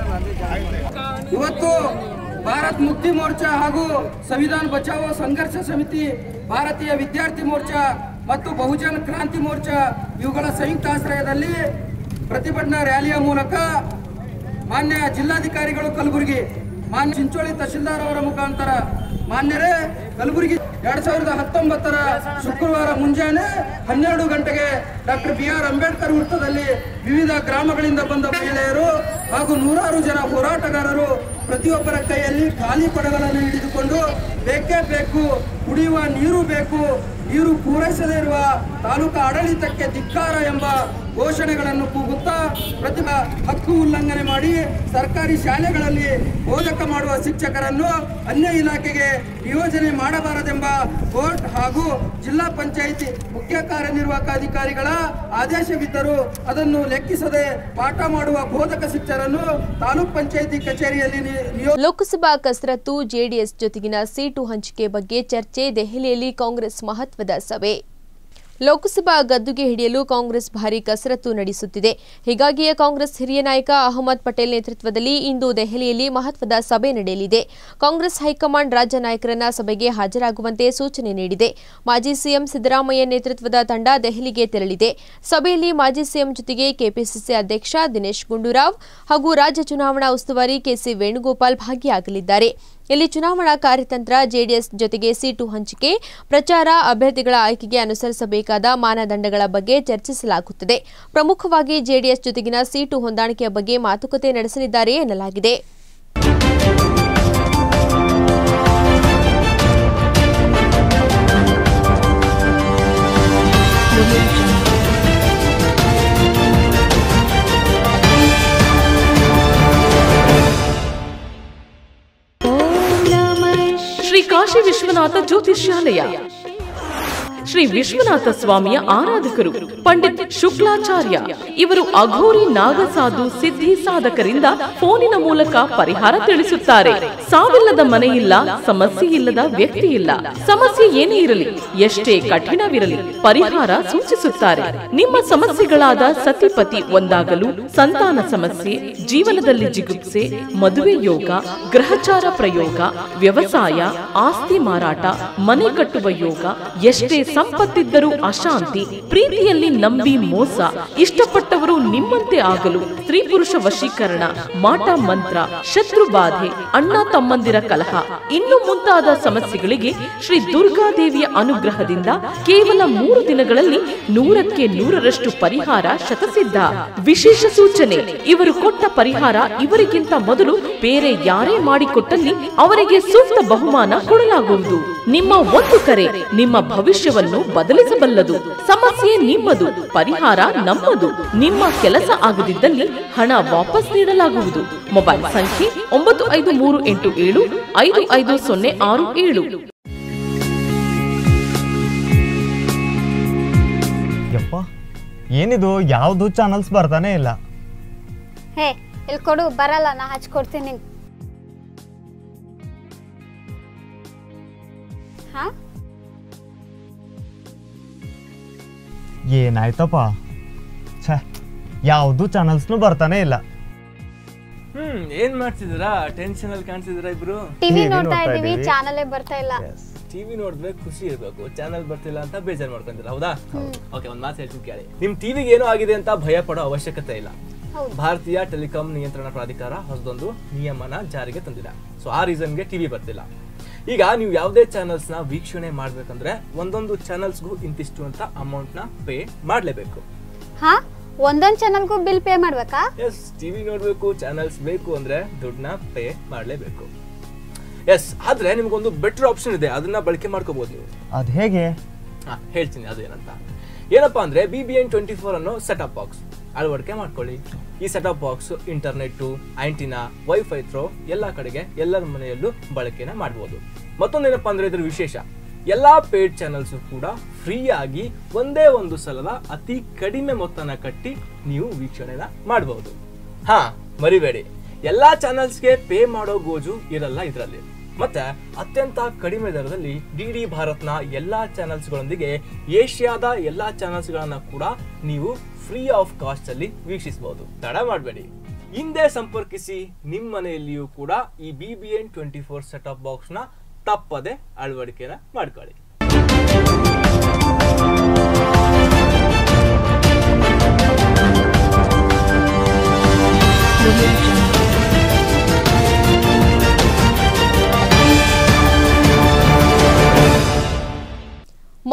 ಇವತ್ತು ಭಾರತ್ ಮುಕ್ತಿ ಮೋರ್ಚಾ ಹಾಗೂ ಸಂವಿಧಾನ ಬಚಾವೋ ಸಂಘರ್ಷ ಸಮಿತಿ ಭಾರತೀಯ ವಿದ್ಯಾರ್ಥಿ ಮೋರ್ಚಾ ಮತ್ತು ಬಹುಜನ ಕ್ರಾಂತಿ ಮೋರ್ಚಾ ಇವುಗಳ ಸಂಯುಕ್ತ ಆಶ್ರಯದಲ್ಲಿ ಪ್ರತಿಭಟನಾ ರ್ಯಾಲಿಯ ಮೂಲಕ ಮಾನ್ಯ ಜಿಲ್ಲಾಧಿಕಾರಿಗಳು ಕಲಬುರಗಿ ಮಾನ್ಯ ಚಿಂಚೋಳಿ ತಹಶೀಲ್ದಾರ್ ಅವರ ಮುಖಾಂತರ ಮಾನ್ಯರೇ ಕಲಬುರಗಿ ಎರಡ್ ಸಾವಿರದ ಹತ್ತೊಂಬತ್ತರ ಶುಕ್ರವಾರ ಮುಂಜಾನೆ ಹನ್ನೆರಡು ಗಂಟೆಗೆ ಡಾಕ್ಟರ್ ಬಿ ಆರ್ ಅಂಬೇಡ್ಕರ್ ವೃತ್ತದಲ್ಲಿ ವಿವಿಧ ಗ್ರಾಮಗಳಿಂದ ಬಂದ ಮಹಿಳೆಯರು ಹಾಗೂ ನೂರಾರು ಜನ ಹೋರಾಟಗಾರರು ಪ್ರತಿಯೊಬ್ಬರ ಕೈಯಲ್ಲಿ ಖಾಲಿ ಕೊಡಗಳನ್ನು ಹಿಡಿದುಕೊಂಡು ಬೇಕೇ ಬೇಕು ಕುಡಿಯುವ ನೀರು ಬೇಕು ನೀರು ಪೂರೈಸದೇ ಇರುವ ತಾಲೂಕು ಆಡಳಿತಕ್ಕೆ ಧಿಕ್ಕಾರ ಎಂಬ ಘೋಷಣೆಗಳನ್ನು ಕೂಗುತ್ತಾ ಪ್ರತಿಭಾ ಹಕ್ಕು ಉಲ್ಲಂಘನೆ ಮಾಡಿ ಸರ್ಕಾರಿ ಶಾಲೆಗಳಲ್ಲಿ ಬೋಧಕ ಮಾಡುವ ಶಿಕ್ಷಕರನ್ನು ಅನ್ಯ ಇಲಾಖೆಗೆ ನಿಯೋಜನೆ ಮಾಡಬಾರದೆಂಬ ಕೋರ್ಟ್ ಹಾಗೂ ಜಿಲ್ಲಾ ಪಂಚಾಯಿತಿ ಮುಖ್ಯ ಕಾರ್ಯನಿರ್ವಾಹಕ ಅಧಿಕಾರಿಗಳ ಆದೇಶವಿದ್ದರೂ ಅದನ್ನು ಲೆಕ್ಕಿಸದೆ ಪಾಠ ಮಾಡುವ ಬೋಧಕ ಶಿಕ್ಷಕರನ್ನು ತಾಲೂಕ್ ಪಂಚಾಯಿತಿ ಕಚೇರಿಯಲ್ಲಿ ನಿ- ನಿಯೋ ಲೋಕಸಭಾ ಕಸರತ್ತು ಜೆಡಿಎಸ್ ಜೊತೆಗಿನ ಸೀಟು ಹಂಚಿಕೆ ಬಗ್ಗೆ ಚರ್ಚೆ ದೆಹಲಿಯಲ್ಲಿ ಕಾಂಗ್ರೆಸ್ ಮಹತ್ವದ ಸಭೆ ಲೋಕಸಭಾ ಗದ್ದುಗೆ ಹಿಡಿಯಲು ಕಾಂಗ್ರೆಸ್ ಭಾರಿ ಕಸರತ್ತು ನಡೆಸುತ್ತಿದೆ ಹೀಗಾಗಿಯೇ ಕಾಂಗ್ರೆಸ್ ಹಿರಿಯ ನಾಯಕ ಅಹಮದ್ ಪಟೇಲ್ ನೇತೃತ್ವದಲ್ಲಿ ಇಂದು ದೆಹಲಿಯಲ್ಲಿ ಮಹತ್ವದ ಸಭೆ ನಡೆಯಲಿದೆ ಕಾಂಗ್ರೆಸ್ ಹೈಕಮಾಂಡ್ ರಾಜ್ಯ ನಾಯಕರನ್ನ ಸಭೆಗೆ ಹಾಜರಾಗುವಂತೆ ಸೂಚನೆ ನೀಡಿದೆ ಮಾಜಿ ಸಿಎಂ ಸಿದ್ದರಾಮಯ್ಯ ನೇತೃತ್ವದ ತಂಡ ದೆಹಲಿಗೆ ತೆರಳಿದೆ ಸಭೆಯಲ್ಲಿ ಮಾಜಿ ಸಿಎಂ ಜೊತೆಗೆ ಕೆಪಿಸಿಸಿ ಅಧ್ಯಕ್ಷ ದಿನೇಶ್ ಗುಂಡೂರಾವ್ ಹಾಗೂ ರಾಜ್ಯ ಚುನಾವಣಾ ಉಸ್ತುವಾರಿ ಕೆಸಿ ವೇಣುಗೋಪಾಲ್ ಭಾಗಿಯಾಗಲಿದ್ದಾರೆ ಇಲ್ಲಿ ಚುನಾವಣಾ ಕಾರ್ಯತಂತ್ರ ಜೆಡಿಎಸ್ ಜೊತೆಗೆ ಸೀಟು ಹಂಚಿಕೆ ಪ್ರಚಾರ ಅಭ್ಯರ್ಥಿಗಳ ಆಯ್ಕೆಗೆ ಅನುಸರಿಸಬೇಕಾದ ಮಾನದಂಡಗಳ ಬಗ್ಗೆ ಚರ್ಚಿಸಲಾಗುತ್ತದೆ ಪ್ರಮುಖವಾಗಿ ಜೆಡಿಎಸ್ ಜೊತೆಗಿನ ಸೀಟು ಹೊಂದಾಣಿಕೆಯ ಬಗ್ಗೆ ಮಾತುಕತೆ ನಡೆಸಲಿದ್ದಾರೆ ಎನ್ನಲಾಗಿದೆ ಶ್ರೀ ಕಾಶಿ ವಿಶ್ವನಾಥ ಜ್ಯೋತಿಷ್ಯಾಲಯ ಶ್ರೀ ವಿಶ್ವನಾಥ ಸ್ವಾಮಿಯ ಆರಾಧಕರು ಪಂಡಿತ್ ಶುಕ್ಲಾಚಾರ್ಯ ಇವರು ಅಘೋರಿ ನಾಗಸಾಧು ಸಿದ್ಧಿ ಸಾಧಕರಿಂದ ಫೋನಿನ ಮೂಲಕ ಪರಿಹಾರ ತಿಳಿಸುತ್ತಾರೆ ಸಾವಿಲ್ಲದ ಮನೆ ಇಲ್ಲ ಸಮಸ್ಯೆ ಇಲ್ಲದ ವ್ಯಕ್ತಿ ಇಲ್ಲ ಸಮಸ್ಯೆ ಏನೇ ಇರಲಿ ಎಷ್ಟೇ ಕಠಿಣವಿರಲಿ ಪರಿಹಾರ ಸೂಚಿಸುತ್ತಾರೆ ನಿಮ್ಮ ಸಮಸ್ಯೆಗಳಾದ ಸತಿಪತಿ ಒಂದಾಗಲು ಸಂತಾನ ಸಮಸ್ಯೆ ಜೀವನದಲ್ಲಿ ಜಿಗುಪ್ಸೆ ಮದುವೆ ಯೋಗ ಗ್ರಹಚಾರ ಪ್ರಯೋಗ ವ್ಯವಸಾಯ ಆಸ್ತಿ ಮಾರಾಟ ಮನೆ ಕಟ್ಟುವ ಯೋಗ ಎಷ್ಟೇ ಸಂಪತ್ತಿದ್ದರೂ ಅಶಾಂತಿ ಪ್ರೀತಿಯಲ್ಲಿ ನಂಬಿ ಮೋಸ ಇಷ್ಟಪಟ್ಟವರು ನಿಮ್ಮಂತೆ ಆಗಲು ಸ್ತ್ರೀ ಪುರುಷ ವಶೀಕರಣ ಮಾಟ ಮಂತ್ರ ಶತ್ರು ಬಾಧೆ ಅಣ್ಣ ತಮ್ಮಂದಿರ ಕಲಹ ಇನ್ನು ಮುಂತಾದ ಸಮಸ್ಯೆಗಳಿಗೆ ಶ್ರೀ ದುರ್ಗಾದೇವಿಯ ಅನುಗ್ರಹದಿಂದ ಕೇವಲ ಮೂರು ದಿನಗಳಲ್ಲಿ ನೂರಕ್ಕೆ ನೂರರಷ್ಟು ಪರಿಹಾರ ಶತಸಿದ್ಧ ವಿಶೇಷ ಸೂಚನೆ ಇವರು ಕೊಟ್ಟ ಪರಿಹಾರ ಇವರಿಗಿಂತ ಮೊದಲು ಬೇರೆ ಯಾರೇ ಮಾಡಿಕೊಟ್ಟಲ್ಲಿ ಅವರಿಗೆ ಸೂಕ್ತ ಬಹುಮಾನ ಕೊಡಲಾಗುವುದು ನಿಮ್ಮ ಒಂದು ಕರೆ ನಿಮ್ಮ ಭವಿಷ್ಯವನ್ನು ಬದಲಿಸಬಲ್ಲದು ಸಮಸ್ಯೆ ನಿಮ್ಮದು ಪರಿಹಾರ ನಮ್ಮದು ನಿಮ್ಮ ಕೆಲಸ ಆಗದಿದ್ದಲ್ಲಿ ಹಣ ವಾಪಸ್ ನೀಡಲಾಗುವುದು ಮೊಬೈಲ್ ಸಂಖ್ಯೆ ಒಂಬತ್ತು ಐದು ಮೂರು ಎಂಟು ಏಳು ಐದು ಐದು ಸೊನ್ನೆ ಆರು ಏಳು ಯಪ್ಪ ಏನಿದು ಯಾವುದು ಚಾನಲ್ಸ್ ಬರ್ತಾನೆ ಇಲ್ಲ ಹೇ ಇಲ್ಲಿ ಕೊಡು ಬರಲ್ಲ ನಾ ಹಚ್ಕೊಡ್ತೀನಿ ನಿಂಗೆ ಹಾ ಏನಾಯ್ತಪ್ಪ ಛೇ ಯಾವುದು ಚಾನಲ್ಸ್ನು ಬರ್ತಾನೆ ಇಲ್ಲ ಹ್ಮ್ ಏನ್ ಮಾಡ್ತಿದ್ದೀರಾ ಟೆನ್ಷನ್ ಅಲ್ಲಿ ಕಾಣ್ತಿದ್ದೀರಾ ಇಬ್ರು ಟಿವಿ TV ನೋಡ್ತಾ ನೋಡ್ತಾ ಇದೀವಿ ಇದೀವಿ. ಚಾನಲೇ ಬರ್ತಾ ಇಲ್ಲ ಟಿವಿ ನೋಡಿದ್ರೆ ಖುಷಿ ಇರ್ಬೇಕು ಚಾನಲ್ ಬರ್ತಿಲ್ಲ ಅಂತ ಬೇಜಾರ್ ಮಾಡ್ಕೊಂತೀರಾ ಹೌದಾ ಓಕೆ ಒಂದ್ ಮಾತು ಹೇಳ್ತೀನಿ ಕೇಳಿ ನಿಮ್ ಟಿವಿಗೆ ಏನೋ ಆಗಿದೆ ಅಂತ ಭಯ ಪಡೋ ಅವಶ್ಯಕತೆ ಇಲ್ಲ ಹೌದು. ಭಾರತೀಯ ಟೆಲಿಕಾಂ ನಿಯಂತ್ರಣ ಪ್ರಾಧಿಕಾರ ಹೊಸದೊಂದು ನಿಯಮನ ಜಾರಿಗೆ ತಂದಿದೆ ಸೊ ಆ ರೀಸನ್ಗೆ ಟಿವಿ ಬರ್ತಿಲ್ಲ ಈಗ ನೀವು ಯಾವುದೇ ಚಾನಲ್ಸ್ ನ ವೀಕ್ಷಣೆ ಮಾಡ್ಬೇಕಂದ್ರೆ ಒಂದೊಂದು ಚಾನಲ್ಸ್ಗೂ ಇಂತಿಷ್ಟು ಅಂತ ಅಮೌಂಟ್ ನ ಪೇ ಮಾಡ್ಲೇಬೇಕು ಹಾ ಒಂದೊಂದ್ ಚಾನಲ್ಗೂ ಬಿಲ್ ಪೇ ಮಾಡ್ಬೇಕಾ ಎಸ್ ಟಿವಿ ನೋಡ್ಬೇಕು ಚಾನಲ್ಸ್ ಬೇಕು ಅಂದ್ರೆ ದುಡ್ಡನ್ನ ಪೇ ಮಾಡ್ಲೇಬೇಕು ಎಸ್ ಆದ್ರೆ ನಿಮ್ಗೊಂದು ಬೆಟರ್ ಆಪ್ಷನ್ ಇದೆ ಅದನ್ನ ಬಳಕೆ ಮಾಡ್ಕೋಬಹುದು ನೀವು ಅದು ಹೇಗೆ ಹಾ, ಹೇಳ್ತೀನಿ ಅದೇನಂತ ಏನಪ್ಪಾ ಅಂದ್ರೆ B B N twenty four ಅನ್ನೋ ಸೆಟಪ್ ಬಾಕ್ಸ್ ಅಳವಡಿಕೆ ಮಾಡ್ಕೊಳ್ಳಿ ಈ setup box internet antenna wifi through ಎಲ್ಲಾ ಕಡೆಗೆ ಎಲ್ಲರ ಮನೆಯಲ್ಲೂ ಬಳಕೆನ ಮಾಡಬಹುದು ಮತ್ತೊಂದೇನಪ್ಪಾ ಅಂದ್ರೆ ಇದ್ರ ವಿಶೇಷ ಎಲ್ಲಾ ಪೇಡ್ ಚಾನಲ್ಸ್ ಕೂಡ ಫ್ರೀ ಆಗಿ ಒಂದೇ ಒಂದು ಸಲದ ಅತಿ ಕಡಿಮೆ ಮೊತ್ತನ ಕಟ್ಟಿ ನೀವು ವೀಕ್ಷಣೆನ ಮಾಡಬಹುದು ಹಾ ಮರಿಬೇಡಿ ಎಲ್ಲಾ ಚಾನಲ್ಸ್ಗೆ ಪೇ ಮಾಡೋ ಗೋಜು ಇರಲ್ಲ ಇದರಲ್ಲಿ ಮತ್ತೆ ಅತ್ಯಂತ ಕಡಿಮೆ ದರದಲ್ಲಿ ಡಿ ಡಿ ಭಾರತ್ನ ಎಲ್ಲಾ ಚಾನಲ್ಸ್ಗಳೊಂದಿಗೆ ಏಷ್ಯಾದ ಎಲ್ಲಾ ಚಾನಲ್ಸ್ಗಳನ್ನ ಕೂಡ ನೀವು ಫ್ರೀ ಆಫ್ ಕಾಸ್ಟ್ ಅಲ್ಲಿ ವೀಕ್ಷಿಸಬಹುದು ತಡ ಮಾಡಬೇಡಿ ಹಿಂದೆ ಸಂಪರ್ಕಿಸಿ ನಿಮ್ಮ ಮನೆಯಲ್ಲಿಯೂ ಕೂಡ ಈ B B N twenty four setup box ನ ತಪ್ಪದೆ ಅಳವಡಿಕೆನ ಮಾಡ್ಕೊಳ್ಳಿ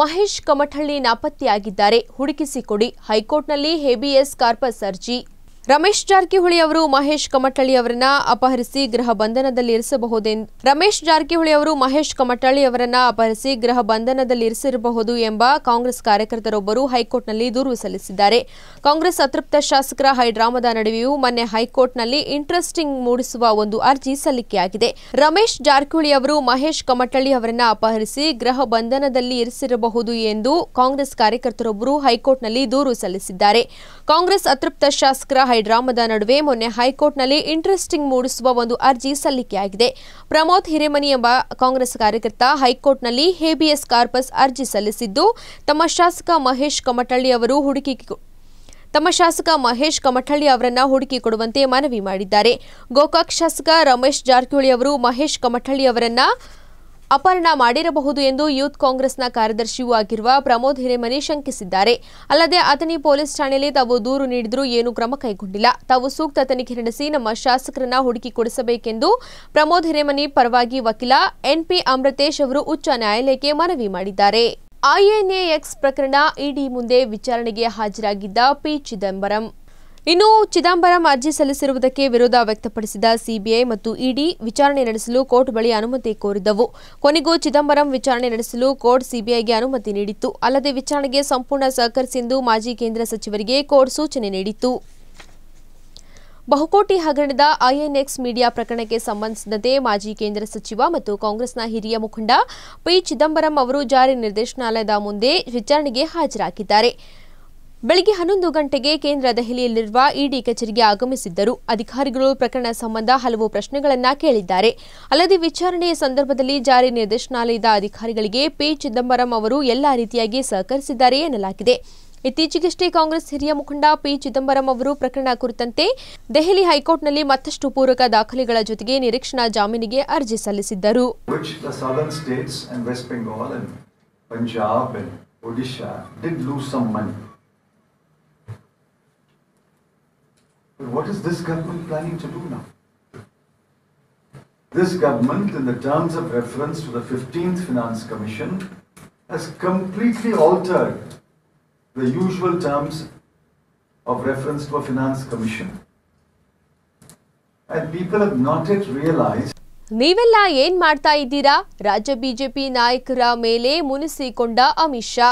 ಮಹೇಶ್ ಕಮಠಳ್ಳಿ ನಾಪತ್ತೆಯಾಗಿದ್ದಾರೆ ಹುಡುಕಿಸಿಕೊಡಿ ಹೈಕೋರ್ಟ್ನಲ್ಲಿ ಹೇಬಿಯಸ್ ಕಾರ್ಪಸ್ ಅರ್ಜಿ ರಮೇಶ್ ಜಾರಕಿಹೊಳಿ ಅವರು ಮಹೇಶ್ ಕಮಟಳ್ಳಿ ಅವರನ್ನ ಅಪಹರಿಸಿ ಗೃಹ ಬಂಧನದಲ್ಲಿ ಇರಿಸಬಹುದೆಂದು ರಮೇಶ್ ಜಾರಕಿಹೊಳಿ ಅವರು ಮಹೇಶ್ ಕಮಟಳ್ಳಿ ಅವರನ್ನ ಅಪಹರಿಸಿ ಗೃಹ ಬಂಧನದಲ್ಲಿ ಇರಿಸಿರಬಹುದು ಎಂಬ ಕಾಂಗ್ರೆಸ್ ಕಾರ್ಯಕರ್ತರೊಬ್ಬರು ಹೈಕೋರ್ಟ್ನಲ್ಲಿ ದೂರು ಸಲ್ಲಿಸಿದ್ದಾರೆ ಕಾಂಗ್ರೆಸ್ ಅತೃಪ್ತ ಶಾಸಕರ ಹೈಡ್ರಾಮದ ನಡುವೆಯೂ ಮೊನ್ನೆ ಹೈಕೋರ್ಟ್ನಲ್ಲಿ ಇಂಟ್ರೆಸ್ಟಿಂಗ್ ಮೂಡಿಸುವ ಒಂದು ಅರ್ಜಿ ಸಲ್ಲಿಕೆಯಾಗಿದೆ ರಮೇಶ್ ಜಾರಕಿಹೊಳಿ ಅವರು ಮಹೇಶ್ ಕಮಟಳ್ಳಿ ಅವರನ್ನ ಅಪಹರಿಸಿ ಗೃಹ ಬಂಧನದಲ್ಲಿ ಇರಿಸಿರಬಹುದು ಎಂದು ಕಾಂಗ್ರೆಸ್ ಕಾರ್ಯಕರ್ತರೊಬ್ಬರು ಹೈಕೋರ್ಟ್ನಲ್ಲಿ ದೂರು ಸಲ್ಲಿಸಿದ್ದಾರೆ ಕಾಂಗ್ರೆಸ್ ಅತೃಪ್ತ ಶಾಸಕರ ಹೈಡ್ರಾಮದ ನಡುವೆ ಮೊನ್ನೆ ಹೈಕೋರ್ಟ್ನಲ್ಲಿ ಇಂಟ್ರೆಸ್ಟಿಂಗ್ ಮೂಡಿಸುವ ಒಂದು ಅರ್ಜಿ ಸಲ್ಲಿಕೆಯಾಗಿದೆ ಪ್ರಮೋದ್ ಹಿರೇಮನಿ ಎಂಬ ಕಾಂಗ್ರೆಸ್ ಕಾರ್ಯಕರ್ತ ಹೈಕೋರ್ಟ್ನಲ್ಲಿ ಹೇಬಿಯಸ್ ಕಾರ್ಪಸ್ ಅರ್ಜಿ ಸಲ್ಲಿಸಿದ್ದು ತಮ್ಮ ಶಾಸಕ ಮಹೇಶ್ ಕಮಟಳ್ಳಿ ಅವರು ಹುಡುಕಿ ತಮ್ಮ ಶಾಸಕ ಮಹೇಶ್ ಕಮಠಳ್ಳಿ ಅವರನ್ನ ಹುಡುಕಿ ಕೊಡುವಂತೆ ಮನವಿ ಮಾಡಿದ್ದಾರೆ ಗೋಕಾಕ್ ಶಾಸಕ ರಮೇಶ್ ಜಾರಕಿಹೊಳಿ ಅವರು ಮಹೇಶ್ ಕಮಠಳ್ಳಿ ಅವರನ್ನ ಅಪಹರಣ ಮಾಡಿರಬಹುದು ಎಂದು ಯೂತ್ ಕಾಂಗ್ರೆಸ್ನ ಕಾರ್ಯದರ್ಶಿಯೂ ಆಗಿರುವ ಪ್ರಮೋದ್ ಹಿರೇಮನಿ ಶಂಕಿಸಿದ್ದಾರೆ ಅಲ್ಲದೆ ಅಥಣಿ ಪೊಲೀಸ್ ಠಾಣೆಯಲ್ಲಿ ತಾವು ದೂರು ನೀಡಿದರೂ ಏನೂ ಕ್ರಮ ಕೈಗೊಂಡಿಲ್ಲ ತಾವು ಸೂಕ್ತ ತನಿಖೆ ನಡೆಸಿ ನಮ್ಮ ಶಾಸಕರನ್ನ ಹುಡುಕಿ ಕೊಡಿಸಬೇಕೆಂದು ಪ್ರಮೋದ್ ಹಿರೇಮನಿ ಪರವಾಗಿ ವಕೀಲ ಎನ್ಪಿ ಅಮೃತೇಶ್ ಅವರು ಉಚ್ಚ ನ್ಯಾಯಾಲಯಕ್ಕೆ ಮನವಿ ಮಾಡಿದ್ದಾರೆ ಐಎನ್ಎಎಕ್ಸ್ ಪ್ರಕರಣ ಇಡಿ ಮುಂದೆ ವಿಚಾರಣೆಗೆ ಹಾಜರಾಗಿದ್ದ ಪಿ ಚಿದಂಬರಂ ಇನ್ನು ಚಿದಂಬರಂ ಅರ್ಜಿ ಸಲ್ಲಿಸಿರುವುದಕ್ಕೆ ವಿರೋಧ ವ್ಯಕ್ತಪಡಿಸಿದ ಸಿಬಿಐ ಮತ್ತು ಇಡಿ ವಿಚಾರಣೆ ನಡೆಸಲು ಕೋರ್ಟ್ ಬಳಿ ಅನುಮತಿ ಕೋರಿದ್ದವು ಕೊನೆಗೂ ಚಿದಂಬರಂ ವಿಚಾರಣೆ ನಡೆಸಲು ಕೋರ್ಟ್ ಸಿಬಿಐಗೆ ಅನುಮತಿ ನೀಡಿತ್ತು ಅಲ್ಲದೆ ವಿಚಾರಣೆಗೆ ಸಂಪೂರ್ಣ ಸಹಕರಿಸೆಂದು ಮಾಜಿ ಕೇಂದ್ರ ಸಚಿವರಿಗೆ ಕೋರ್ಟ್ ಸೂಚನೆ ನೀಡಿತ್ತು ಬಹುಕೋಟಿ ಹಗರಣದ ಐಎನ್ಎಕ್ಸ್ ಮೀಡಿಯಾ ಪ್ರಕರಣಕ್ಕೆ ಸಂಬಂಧಿಸಿದಂತೆ ಮಾಜಿ ಕೇಂದ್ರ ಸಚಿವ ಮತ್ತು ಕಾಂಗ್ರೆಸ್ನ ಹಿರಿಯ ಮುಖಂಡ ಪಿ ಚಿದಂಬರಂ ಅವರು ಜಾರಿ ನಿರ್ದೇಶನಾಲಯದ ಮುಂದೆ ವಿಚಾರಣೆಗೆ ಹಾಜರಾಗಿದ್ದಾರೆ ಬೆಳಗ್ಗೆ ಹನ್ನೊಂದು ಗಂಟೆಗೆ ಕೇಂದ್ರ ದೆಹಲಿಯಲ್ಲಿರುವ ಇಡಿ ಕಚೇರಿಗೆ ಆಗಮಿಸಿದ್ದರು ಅಧಿಕಾರಿಗಳು ಪ್ರಕರಣ ಸಂಬಂಧ ಹಲವು ಪ್ರಶ್ನೆಗಳನ್ನ ಕೇಳಿದ್ದಾರೆ ಅಲ್ಲದೆ ವಿಚಾರಣೆಯ ಸಂದರ್ಭದಲ್ಲಿ ಜಾರಿ ನಿರ್ದೇಶನಾಲಯದ ಅಧಿಕಾರಿಗಳಿಗೆ ಪಿ ಚಿದಂಬರಂ ಅವರು ಎಲ್ಲಾ ರೀತಿಯಾಗಿ ಸಹಕರಿಸಿದ್ದಾರೆ ಎನ್ನಲಾಗಿದೆ ಇತ್ತೀಚೆಗಷ್ಟೇ ಕಾಂಗ್ರೆಸ್ ಹಿರಿಯ ಮುಖಂಡ ಪಿ ಚಿದಂಬರಂ ಅವರು ಪ್ರಕರಣ ಕುರಿತಂತೆ ದೆಹಲಿ ಹೈಕೋರ್ಟ್ನಲ್ಲಿ ಮತ್ತಷ್ಟು ಪೂರಕ ದಾಖಲೆಗಳ ಜೊತೆಗೆ ನಿರೀಕ್ಷಣಾ ಜಾಮೀನಿಗೆ ಅರ್ಜಿ ಸಲ್ಲಿಸಿದ್ದರು which the southern states and West Bengal and Punjab and Odisha did lose some money. But what is this government planning to do now? This government, in the terms of reference to the 15th Finance Commission, has completely altered the usual terms of reference to a finance commission. And people have not yet realized ನೀವೆಲ್ಲ ಏನ್ ಮಾಡ್ತಾ ಇದ್ದೀರಾ ರಾಜ್ಯ BJP ನಾಯಕರ ಮೇಲೆ ಮುನಿಸಿಕೊಂಡ ಅಮಿತ್ ಶಾ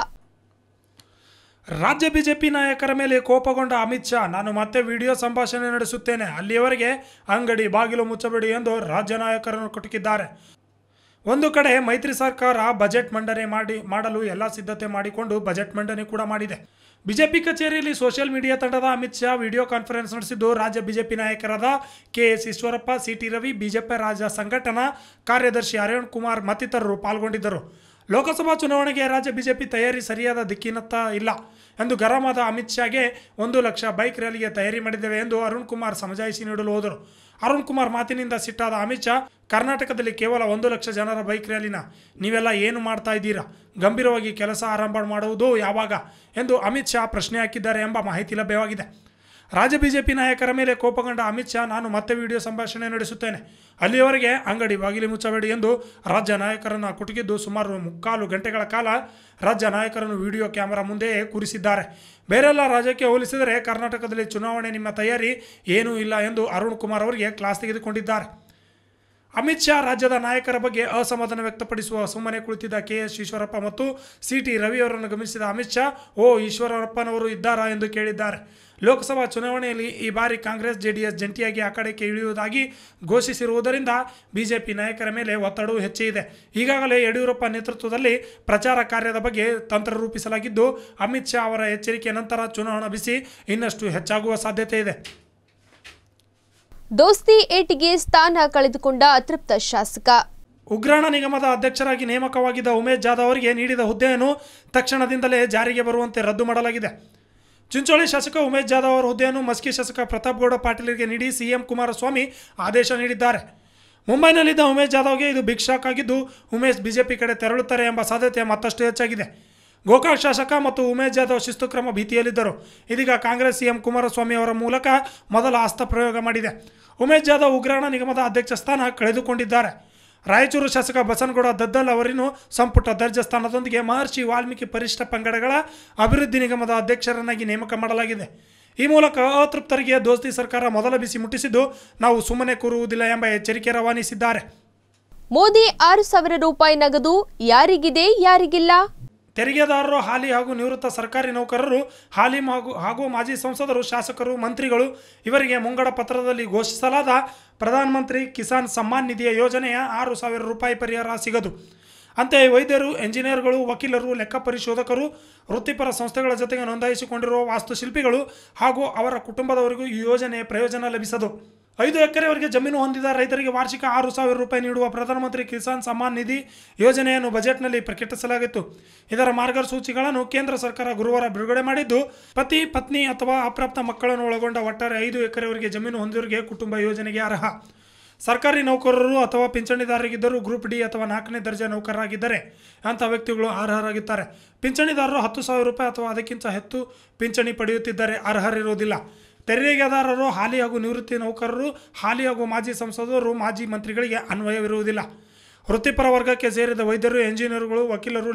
ರಾಜ್ಯ BJP ನಾಯಕರ ಮೇಲೆ ಕೋಪಗೊಂಡ ಅಮಿತ್ ಶಾ ನಾನು ಮತ್ತೆ ವಿಡಿಯೋ ಸಂಭಾಷಣೆ ನಡೆಸುತ್ತೇನೆ ಅಲ್ಲಿಯವರೆಗೆ ಅಂಗಡಿ ಬಾಗಿಲು ಮುಚ್ಚಬೇಡಿ ಎಂದು ರಾಜ್ಯ ನಾಯಕರನ್ನು ಕುಟುಕಿದ್ದಾರೆ ಒಂದು ಕಡೆ ಮೈತ್ರಿ ಸರ್ಕಾರ ಬಜೆಟ್ ಮಂಡನೆ ಮಾಡಿ ಮಾಡಲು ಎಲ್ಲ ಸಿದ್ಧತೆ ಮಾಡಿಕೊಂಡು ಬಜೆಟ್ ಮಂಡನೆ ಕೂಡ ಮಾಡಿದೆ ಬಿಜೆಪಿ ಕಚೇರಿಯಲ್ಲಿ ಸೋಷಿಯಲ್ ಮೀಡಿಯಾ ತಂಡದ ಅಮಿತ್ ಶಾ ವಿಡಿಯೋ ಕಾನ್ಫರೆನ್ಸ್ ನಡೆಸಿದ್ದು ರಾಜ್ಯ ಬಿಜೆಪಿ ನಾಯಕರಾದ K S Eshwarappa C T Ravi BJP ರಾಜ್ಯ ಸಂಘಟನಾ ಕಾರ್ಯದರ್ಶಿ ಅರುಣ್ ಕುಮಾರ್ ಮತ್ತಿತರರು ಪಾಲ್ಗೊಂಡಿದ್ದರು ಲೋಕಸಭಾ ಚುನಾವಣೆಗೆ ರಾಜ್ಯ ಬಿಜೆಪಿ ತಯಾರಿ ಸರಿಯಾದ ದಿಕ್ಕಿನತ್ತ ಇಲ್ಲ ಎಂದು ಗರಂ ಆದ ಅಮಿತ್ ಶಾಗೆ ಒಂದು ಲಕ್ಷ ಬೈಕ್ ರ್ಯಾಲಿಗೆ ತಯಾರಿ ಮಾಡಿದ್ದೇವೆ ಎಂದು ಅರುಣ್ ಕುಮಾರ್ ಸಮಜಾಯಿಸಿ ನೀಡಲು ಹೋದರು ಅರುಣ್ ಕುಮಾರ್ ಮಾತಿನಿಂದ ಸಿಟ್ಟಾದ ಅಮಿತ್ ಶಾ ಕರ್ನಾಟಕದಲ್ಲಿ ಕೇವಲ ಒಂದು ಲಕ್ಷ ಜನರ ಬೈಕ್ ರ್ಯಾಲಿನ ನೀವೆಲ್ಲ ಏನು ಮಾಡ್ತಾ ಇದ್ದೀರಾ ಗಂಭೀರವಾಗಿ ಕೆಲಸ ಆರಂಭ ಮಾಡುವುದು ಯಾವಾಗ ಎಂದು ಅಮಿತ್ ಶಾ ಪ್ರಶ್ನೆ ಹಾಕಿದ್ದಾರೆ ಎಂಬ ಮಾಹಿತಿ ಲಭ್ಯವಾಗಿದೆ ರಾಜ್ಯ ಬಿಜೆಪಿ ನಾಯಕರ ಮೇಲೆ ಕೋಪಗೊಂಡ ಅಮಿತ್ ಶಾ ನಾನು ಮತ್ತೆ ವಿಡಿಯೋ ಸಂಭಾಷಣೆ ನಡೆಸುತ್ತೇನೆ ಅಲ್ಲಿಯವರೆಗೆ ಅಂಗಡಿ ಬಾಗಿಲು ಮುಚ್ಚಬೇಡಿ ಎಂದು ರಾಜ್ಯ ನಾಯಕರನ್ನು ಕುಟುಕಿದ್ದು ಸುಮಾರು ಮುಕ್ಕಾಲು ಗಂಟೆಗಳ ಕಾಲ ರಾಜ್ಯ ನಾಯಕರನ್ನು ವಿಡಿಯೋ ಕ್ಯಾಮೆರಾ ಮುಂದೆಯೇ ಕೂರಿಸಿದ್ದಾರೆ ಬೇರೆಲ್ಲ ರಾಜ್ಯಕ್ಕೆ ಹೋಲಿಸಿದರೆ ಕರ್ನಾಟಕದಲ್ಲಿ ಚುನಾವಣೆ ನಿಮ್ಮ ತಯಾರಿ ಏನೂ ಇಲ್ಲ ಎಂದು ಅರುಣ್ ಕುಮಾರ್ ಅವರಿಗೆ ಕ್ಲಾಸ್ ತೆಗೆದುಕೊಂಡಿದ್ದಾರೆ ಅಮಿತ್ ಶಾ ರಾಜ್ಯದ ನಾಯಕರ ಬಗ್ಗೆ ಅಸಮಾಧಾನ ವ್ಯಕ್ತಪಡಿಸುವ ಸುಮ್ಮನೆ ಕುಳಿತಿದ್ದ ಕೆ ಎಸ್ ಈಶ್ವರಪ್ಪ ಮತ್ತು ಸಿ ಟಿ ರವಿಯವರನ್ನು ಗಮನಿಸಿದ ಅಮಿತ್ ಶಾ ಓ ಈಶ್ವರಪ್ಪನವರು ಇದ್ದಾರಾ ಎಂದು ಕೇಳಿದ್ದಾರೆ ಲೋಕಸಭಾ ಚುನಾವಣೆಯಲ್ಲಿ ಈ ಬಾರಿ ಕಾಂಗ್ರೆಸ್ ಜೆಡಿಎಸ್ ಜಂಟಿಯಾಗಿ ಅಖಾಡಕ್ಕೆ ಇಳಿಯುವುದಾಗಿ ಘೋಷಿಸಿರುವುದರಿಂದ ಬಿಜೆಪಿ ನಾಯಕರ ಮೇಲೆ ಒತ್ತಡವೂ ಹೆಚ್ಚಿದೆ ಈಗಾಗಲೇ ಯಡಿಯೂರಪ್ಪ ನೇತೃತ್ವದಲ್ಲಿ ಪ್ರಚಾರ ಕಾರ್ಯದ ಬಗ್ಗೆ ತಂತ್ರ ರೂಪಿಸಲಾಗಿದ್ದು ಅಮಿತ್ ಶಾ ಅವರ ಎಚ್ಚರಿಕೆ ನಂತರ ಚುನಾವಣಾ ಬಿಸಿ ಇನ್ನಷ್ಟು ಹೆಚ್ಚಾಗುವ ಸಾಧ್ಯತೆ ಇದೆ ದೋಸ್ತಿ ಏಟಿಗೆ ಸ್ಥಾನ ಕಳೆದುಕೊಂಡ ಅತೃಪ್ತ ಶಾಸಕ ಉಗ್ರಾಣ ನಿಗಮದ ಅಧ್ಯಕ್ಷರಾಗಿ ನೇಮಕವಾಗಿದ್ದ ಉಮೇಶ್ ಜಾಧವ್ ಅವರಿಗೆ ನೀಡಿದ ಹುದ್ದೆಯನ್ನು ತಕ್ಷಣದಿಂದಲೇ ಜಾರಿಗೆ ಬರುವಂತೆ ರದ್ದು ಮಾಡಲಾಗಿದೆ ಚಿಂಚೋಳಿ ಶಾಸಕ ಉಮೇಶ್ ಜಾಧವ್ ಅವರ ಹುದ್ದೆಯನ್ನು ಮಸ್ಕಿ ಶಾಸಕ ಪ್ರತಾಪ್ ಗೌಡ ಪಾಟೀಲರಿಗೆ ನೀಡಿ ಸಿಎಂ ಕುಮಾರಸ್ವಾಮಿ ಆದೇಶ ನೀಡಿದ್ದಾರೆ ಮುಂಬೈನಲ್ಲಿದ್ದ ಉಮೇಶ್ ಜಾಧವ್ಗೆ ಇದು ಬಿಗ್ ಶಾಕ್ ಆಗಿದ್ದು ಉಮೇಶ್ ಬಿಜೆಪಿ ಕಡೆ ತೆರಳುತ್ತಾರೆ ಎಂಬ ಸಾಧ್ಯತೆ ಮತ್ತಷ್ಟು ಹೆಚ್ಚಾಗಿದೆ ಗೋಕಾಕ್ ಶಾಸಕ ಮತ್ತು ಉಮೇಶ್ ಜಾಧವ್ ಶಿಸ್ತು ಕ್ರಮ ಭೀತಿಯಲ್ಲಿದ್ದರು ಇದೀಗ ಕಾಂಗ್ರೆಸ್ ಸಿಎಂ ಕುಮಾರಸ್ವಾಮಿ ಅವರ ಮೂಲಕ ಮೊದಲ ಹಸ್ತ ಪ್ರಯೋಗ ಮಾಡಿದೆ ಉಮೇಶ್ ಜಾಧವ್ ಉಗ್ರಾಣ ನಿಗಮದ ಅಧ್ಯಕ್ಷ ಸ್ಥಾನ ಕಳೆದುಕೊಂಡಿದ್ದಾರೆ ರಾಯಚೂರು ಶಾಸಕ ಬಸನಗೌಡ ದದ್ದಲ್ ಅವರನ್ನು ಸಂಪುಟ ದರ್ಜೆ ಸ್ಥಾನದೊಂದಿಗೆ ಮಹರ್ಷಿ ವಾಲ್ಮೀಕಿ ಪರಿಶಿಷ್ಟ ಪಂಗಡಗಳ ಅಭಿವೃದ್ಧಿ ನಿಗಮದ ಅಧ್ಯಕ್ಷರನ್ನಾಗಿ ನೇಮಕ ಮಾಡಲಾಗಿದೆ ಈ ಮೂಲಕ ಅತೃಪ್ತರಿಗೆ ದೋಸ್ತಿ ಸರ್ಕಾರ ಮೊದಲ ಬಿಸಿ ಮುಟ್ಟಿಸಿದ್ದು ನಾವು ಸುಮ್ಮನೆ ಕೂರುವುದಿಲ್ಲ ಎಂಬ ಎಚ್ಚರಿಕೆ ರವಾನಿಸಿದ್ದಾರೆ ಮೋದಿ ಆರು ಸಾವಿರ ರೂಪಾಯಿ ನಗದು ಯಾರಿಗಿದೆ ಯಾರಿಗಿಲ್ಲ ತೆರಿಗೆದಾರರು ಹಾಲಿ ಹಾಗೂ ನಿವೃತ್ತ ಸರ್ಕಾರಿ ನೌಕರರು ಹಾಲಿ ಹಾಗೂ ಹಾಗೂ ಮಾಜಿ ಸಂಸದರು ಶಾಸಕರು ಮಂತ್ರಿಗಳು ಇವರಿಗೆ ಮುಂಗಡ ಪತ್ರದಲ್ಲಿ ಘೋಷಿಸಲಾದ ಪ್ರಧಾನಮಂತ್ರಿ ಕಿಸಾನ್ ಸಮ್ಮಾನ್ ನಿಧಿಯ ಯೋಜನೆಯ ಆರು ಸಾವಿರ ರೂಪಾಯಿ ಪರಿಹಾರ ಸಿಗದು ಅಂತೆಯೇ ವೈದ್ಯರು ಎಂಜಿನಿಯರ್ಗಳು ವಕೀಲರು ಲೆಕ್ಕ ಪರಿಶೋಧಕರು ವೃತ್ತಿಪರ ಸಂಸ್ಥೆಗಳ ಜೊತೆಗೆ ನೋಂದಾಯಿಸಿಕೊಂಡಿರುವ ವಾಸ್ತುಶಿಲ್ಪಿಗಳು ಹಾಗೂ ಅವರ ಕುಟುಂಬದವರಿಗೂ ಈ ಯೋಜನೆಯ ಪ್ರಯೋಜನ ಲಭಿಸದು ಐದು ಎಕರೆವರೆಗೆ ಜಮೀನು ಹೊಂದಿದ ರೈತರಿಗೆ ವಾರ್ಷಿಕ ಆರು ಸಾವಿರ ರೂಪಾಯಿ ನೀಡುವ ಪ್ರಧಾನಮಂತ್ರಿ ಕಿಸಾನ್ ಸಮ್ಮಾನ್ ನಿಧಿ ಯೋಜನೆಯನ್ನು ಬಜೆಟ್ನಲ್ಲಿ ಪ್ರಕಟಿಸಲಾಗಿತ್ತು ಇದರ ಮಾರ್ಗಸೂಚಿಗಳನ್ನು ಕೇಂದ್ರ ಸರ್ಕಾರ ಗುರುವಾರ ಬಿಡುಗಡೆ ಮಾಡಿದ್ದು ಪತಿ ಪತ್ನಿ ಅಥವಾ ಅಪ್ರಾಪ್ತ ಮಕ್ಕಳನ್ನು ಒಳಗೊಂಡ ಒಟ್ಟಾರೆ ಐದು ಎಕರೆವರೆಗೆ ಜಮೀನು ಹೊಂದಿದವರಿಗೆ ಕುಟುಂಬ ಯೋಜನೆಗೆ ಅರ್ಹ ಸರ್ಕಾರಿ ನೌಕರರು ಅಥವಾ ಪಿಂಚಣಿದಾರರಿಗಿದ್ದರೂ ಗ್ರೂಪ್ ಡಿ ಅಥವಾ ನಾಲ್ಕನೇ ದರ್ಜೆ ನೌಕರರಾಗಿದ್ದರೆ ಅಂಥ ವ್ಯಕ್ತಿಗಳು ಅರ್ಹರಾಗಿದ್ದಾರೆ ಪಿಂಚಣಿದಾರರು ಹತ್ತು ಸಾವಿರ ರೂಪಾಯಿ ಅಥವಾ ಅದಕ್ಕಿಂತ ಹೆಚ್ಚು ಪಿಂಚಣಿ ಪಡೆಯುತ್ತಿದ್ದರೆ ಅರ್ಹರಿರುವುದಿಲ್ಲ ತೆರಿಗೆದಾರರು ಹಾಲಿ ಹಾಗೂ ನಿವೃತ್ತಿ ನೌಕರರು ಹಾಲಿ ಹಾಗೂ ಮಾಜಿ ಸಂಸದರು ಮಾಜಿ ಮಂತ್ರಿಗಳಿಗೆ ಅನ್ವಯವಿರುವುದಿಲ್ಲ ವೃತ್ತಿಪರ ವರ್ಗಕ್ಕೆ ಸೇರಿದ ವೈದ್ಯರು ಎಂಜಿನಿಯರ್ಗಳು ವಕೀಲರು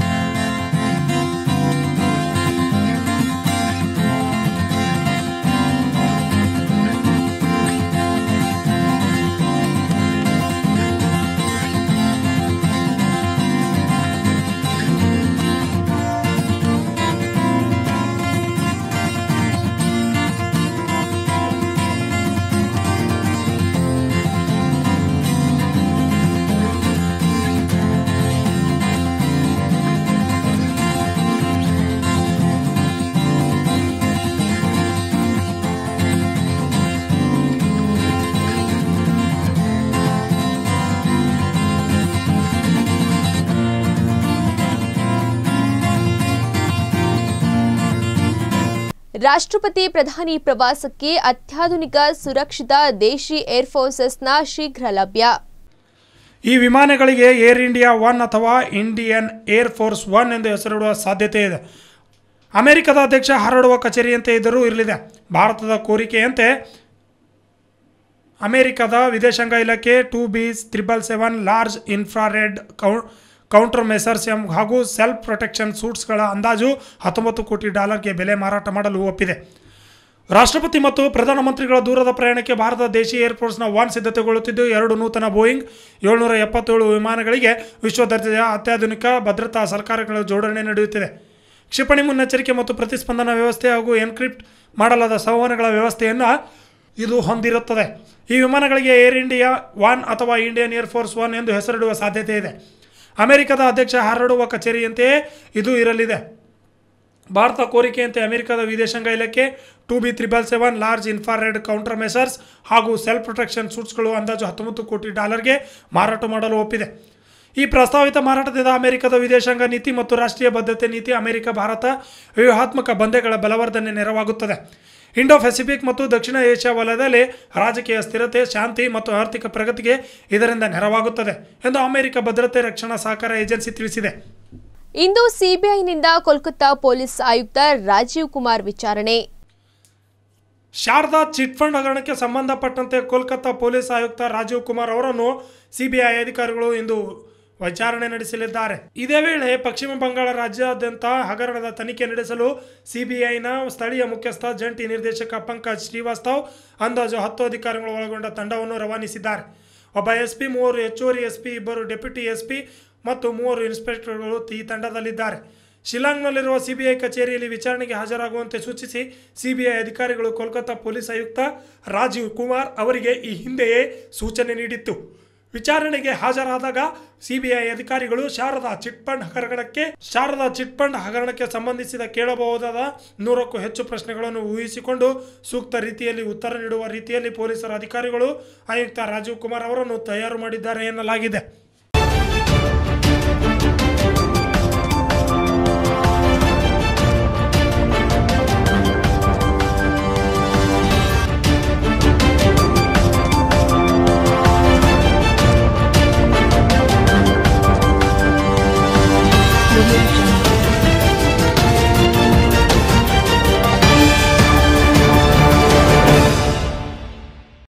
ರಾಷ್ಟ್ರಪತಿ ಪ್ರಧಾನಿ ಪ್ರವಾಸಕ್ಕೆ ಅತ್ಯಾಧುನಿಕ ಸುರಕ್ಷಿತ ದೇಶಿ ಏರ್ಫೋರ್ಸಸ್ನ ಶೀಘ್ರ ಲಭ್ಯ ಈ ವಿಮಾನಗಳಿಗೆ ಏರ್ ಇಂಡಿಯಾ ಒನ್ ಅಥವಾ ಇಂಡಿಯನ್ ಏರ್ ಫೋರ್ಸ್ ಒನ್ ಎಂದು ಹೆಸರಿಡುವ ಸಾಧ್ಯತೆ ಇದೆ ಅಮೆರಿಕದ ಅಧ್ಯಕ್ಷ ಹರಡುವ ಕಚೇರಿಯಂತೆ ಇದ್ದರೂ ಇರಲಿದೆ ಭಾರತದ ಕೋರಿಕೆಯಂತೆ ಅಮೆರಿಕದ ವಿದೇಶಾಂಗ ಇಲಾಖೆ two B triple seven large infrared ಕೌ ಕೌಂಟರ್ ಮೆಸರ್ಸ್ ಎಂ ಹಾಗೂ ಸೆಲ್ಫ್ ಪ್ರೊಟೆಕ್ಷನ್ ಸೂಟ್ಸ್ಗಳ ಅಂದಾಜು ಹತ್ತೊಂಬತ್ತು ಕೋಟಿ ಡಾಲರ್ಗೆ ಬೆಲೆ ಮಾರಾಟ ಮಾಡಲು ಒಪ್ಪಿದೆ ರಾಷ್ಟ್ರಪತಿ ಮತ್ತು ಪ್ರಧಾನಮಂತ್ರಿಗಳ ದೂರದ ಪ್ರಯಾಣಕ್ಕೆ ಭಾರತ ದೇಶಿ ಏರ್ಫೋರ್ಸ್ನ ಒನ್ ಸಿದ್ಧತೆಗೊಳ್ಳುತ್ತಿದ್ದು ಎರಡು ನೂತನ ಬೋಯಿಂಗ್ ಏಳ್ನೂರ ಎಪ್ಪತ್ತೇಳು ವಿಮಾನಗಳಿಗೆ ವಿಶ್ವ ದರ್ಜೆಯ ಅತ್ಯಾಧುನಿಕ ಭದ್ರತಾ ಸರ್ಕಾರಗಳ ಜೋಡಣೆ ನಡೆಯುತ್ತಿದೆ ಕ್ಷಿಪಣಿ ಮುನ್ನೆಚ್ಚರಿಕೆ ಮತ್ತು ಪ್ರತಿಸ್ಪಂದನ ವ್ಯವಸ್ಥೆ ಹಾಗೂ ಎನ್ಕ್ರಿಪ್ಟ್ ಮಾಡಲಾದ ಸಂವಹನಗಳ ವ್ಯವಸ್ಥೆಯನ್ನು ಇದು ಹೊಂದಿರುತ್ತದೆ ಈ ವಿಮಾನಗಳಿಗೆ ಏರ್ ಇಂಡಿಯಾ ಒನ್ ಅಥವಾ ಇಂಡಿಯನ್ ಏರ್ ಫೋರ್ಸ್ ಒನ್ ಎಂದು ಹೆಸರಿಡುವ ಸಾಧ್ಯತೆ ಇದೆ ಅಮೆರಿಕದ ಅಧ್ಯಕ್ಷ ಹರಡುವ ಕಚೇರಿಯಂತೆಯೇ ಇದು ಇರಲಿದೆ ಭಾರತ ಕೋರಿಕೆಯಂತೆ ಅಮೆರಿಕದ ವಿದೇಶಾಂಗ ಇಲಾಖೆ two B triple seven large infrared counter measures ಹಾಗೂ ಸೆಲ್ಫ್ ಪ್ರೊಟೆಕ್ಷನ್ ಸೂಟ್ಸ್ಗಳು ಅಂದಾಜು ಹತ್ತೊಂಬತ್ತು ಕೋಟಿ ಡಾಲರ್ಗೆ ಮಾರಾಟ ಮಾಡಲು ಒಪ್ಪಿದೆ ಈ ಪ್ರಸ್ತಾವಿತ ಮಾರಾಟದಿಂದ ಅಮೆರಿಕದ ವಿದೇಶಾಂಗ ನೀತಿ ಮತ್ತು ರಾಷ್ಟ್ರೀಯ ಬದ್ಧತೆ ನೀತಿ ಅಮೆರಿಕ ಭಾರತ ವ್ಯೂಹಾತ್ಮಕ ಬಂಧೆಗಳ ಬಲವರ್ಧನೆ ನೆರವಾಗುತ್ತದೆ ಇಂಡೋ ಪೆಸಿಫಿಕ್ ಮತ್ತು ದಕ್ಷಿಣ ಏಷ್ಯಾ ವಲಯದಲ್ಲಿ ರಾಜಕೀಯ ಸ್ಥಿರತೆ ಶಾಂತಿ ಮತ್ತು ಆರ್ಥಿಕ ಪ್ರಗತಿಗೆ ಇದರಿಂದ ನೆರವಾಗುತ್ತದೆ ಎಂದು ಅಮೆರಿಕ ಭದ್ರತೆ ರಕ್ಷಣಾ ಸಹಕಾರ ಏಜೆನ್ಸಿ ತಿಳಿಸಿದೆ ಇಂದು ಸಿಬಿಐನಿಂದ ಕೋಲ್ಕತ್ತಾ ಪೊಲೀಸ್ ಆಯುಕ್ತ ರಾಜೀವ್ ಕುಮಾರ್ ವಿಚಾರಣೆ ಶಾರದಾ ಚಿಟ್ ಫಂಡ್ ಹಗರಣಕ್ಕೆ ಸಂಬಂಧಪಟ್ಟಂತೆ ಕೋಲ್ಕತ್ತಾ ಪೊಲೀಸ್ ಆಯುಕ್ತ ರಾಜೀವ್ ಕುಮಾರ್ ಅವರನ್ನು ಸಿಬಿಐ ಅಧಿಕಾರಿಗಳು ಇಂದು ವಿಚಾರಣೆ ನಡೆಸಲಿದ್ದಾರೆ ಇದೇ ವೇಳೆ ಪಶ್ಚಿಮ ಬಂಗಾಳ ರಾಜ್ಯಾದ್ಯಂತ ಹಗರಣದ ತನಿಖೆ ನಡೆಸಲು ಸಿಬಿಐನ ಸ್ಥಳೀಯ ಮುಖ್ಯಸ್ಥ ಜಂಟಿ ನಿರ್ದೇಶಕ ಪಂಕಜ್ ಶ್ರೀವಾಸ್ತವ್ ಅಂದಾಜು ಹತ್ತು ಅಧಿಕಾರಿಗಳು ಒಳಗೊಂಡ ತಂಡವನ್ನು ರವಾನಿಸಿದ್ದಾರೆ ಒಬ್ಬ ಎಸ್ಪಿ ಮೂವರು ಹೆಚ್ಚುವರಿ ಎಸ್ಪಿ ಇಬ್ಬರು ಡೆಪ್ಯೂಟಿ ಎಸ್ಪಿ ಮತ್ತು ಮೂವರು ಇನ್ಸ್ಪೆಕ್ಟರ್ಗಳು ಈ ತಂಡದಲ್ಲಿದ್ದಾರೆ ಶಿಲಾಂಗ್ನಲ್ಲಿರುವ ಸಿಬಿಐ ಕಚೇರಿಯಲ್ಲಿ ವಿಚಾರಣೆಗೆ ಹಾಜರಾಗುವಂತೆ ಸೂಚಿಸಿ ಸಿಬಿಐ ಅಧಿಕಾರಿಗಳು ಕೋಲ್ಕತ್ತಾ ಪೊಲೀಸ್ ಆಯುಕ್ತ ರಾಜೀವ್ ಕುಮಾರ್ ಅವರಿಗೆ ಈ ಹಿಂದೆಯೇ ಸೂಚನೆ ನೀಡಿತ್ತು ವಿಚಾರಣೆಗೆ ಹಾಜರಾದಾಗ ಸಿಬಿಐ ಅಧಿಕಾರಿಗಳು ಶಾರದಾ ಚಿಟ್ ಫಂಡ್ ಹಗರಣಕ್ಕೆ ಶಾರದಾ ಚಿಟ್ ಫಂಡ್ ಹಗರಣಕ್ಕೆ ಸಂಬಂಧಿಸಿದ ಕೇಳಬಹುದಾದ ನೂರಕ್ಕೂ ಹೆಚ್ಚು ಪ್ರಶ್ನೆಗಳನ್ನು ಊಹಿಸಿಕೊಂಡು ಸೂಕ್ತ ರೀತಿಯಲ್ಲಿ ಉತ್ತರ ನೀಡುವ ರೀತಿಯಲ್ಲಿ ಪೊಲೀಸರ ಅಧಿಕಾರಿಗಳು ಆಯುಕ್ತ ರಾಜೀವ್ ಕುಮಾರ್ ಅವರನ್ನು ತಯಾರು ಮಾಡಿದ್ದಾರೆ ಎನ್ನಲಾಗಿದೆ Audio Jungle.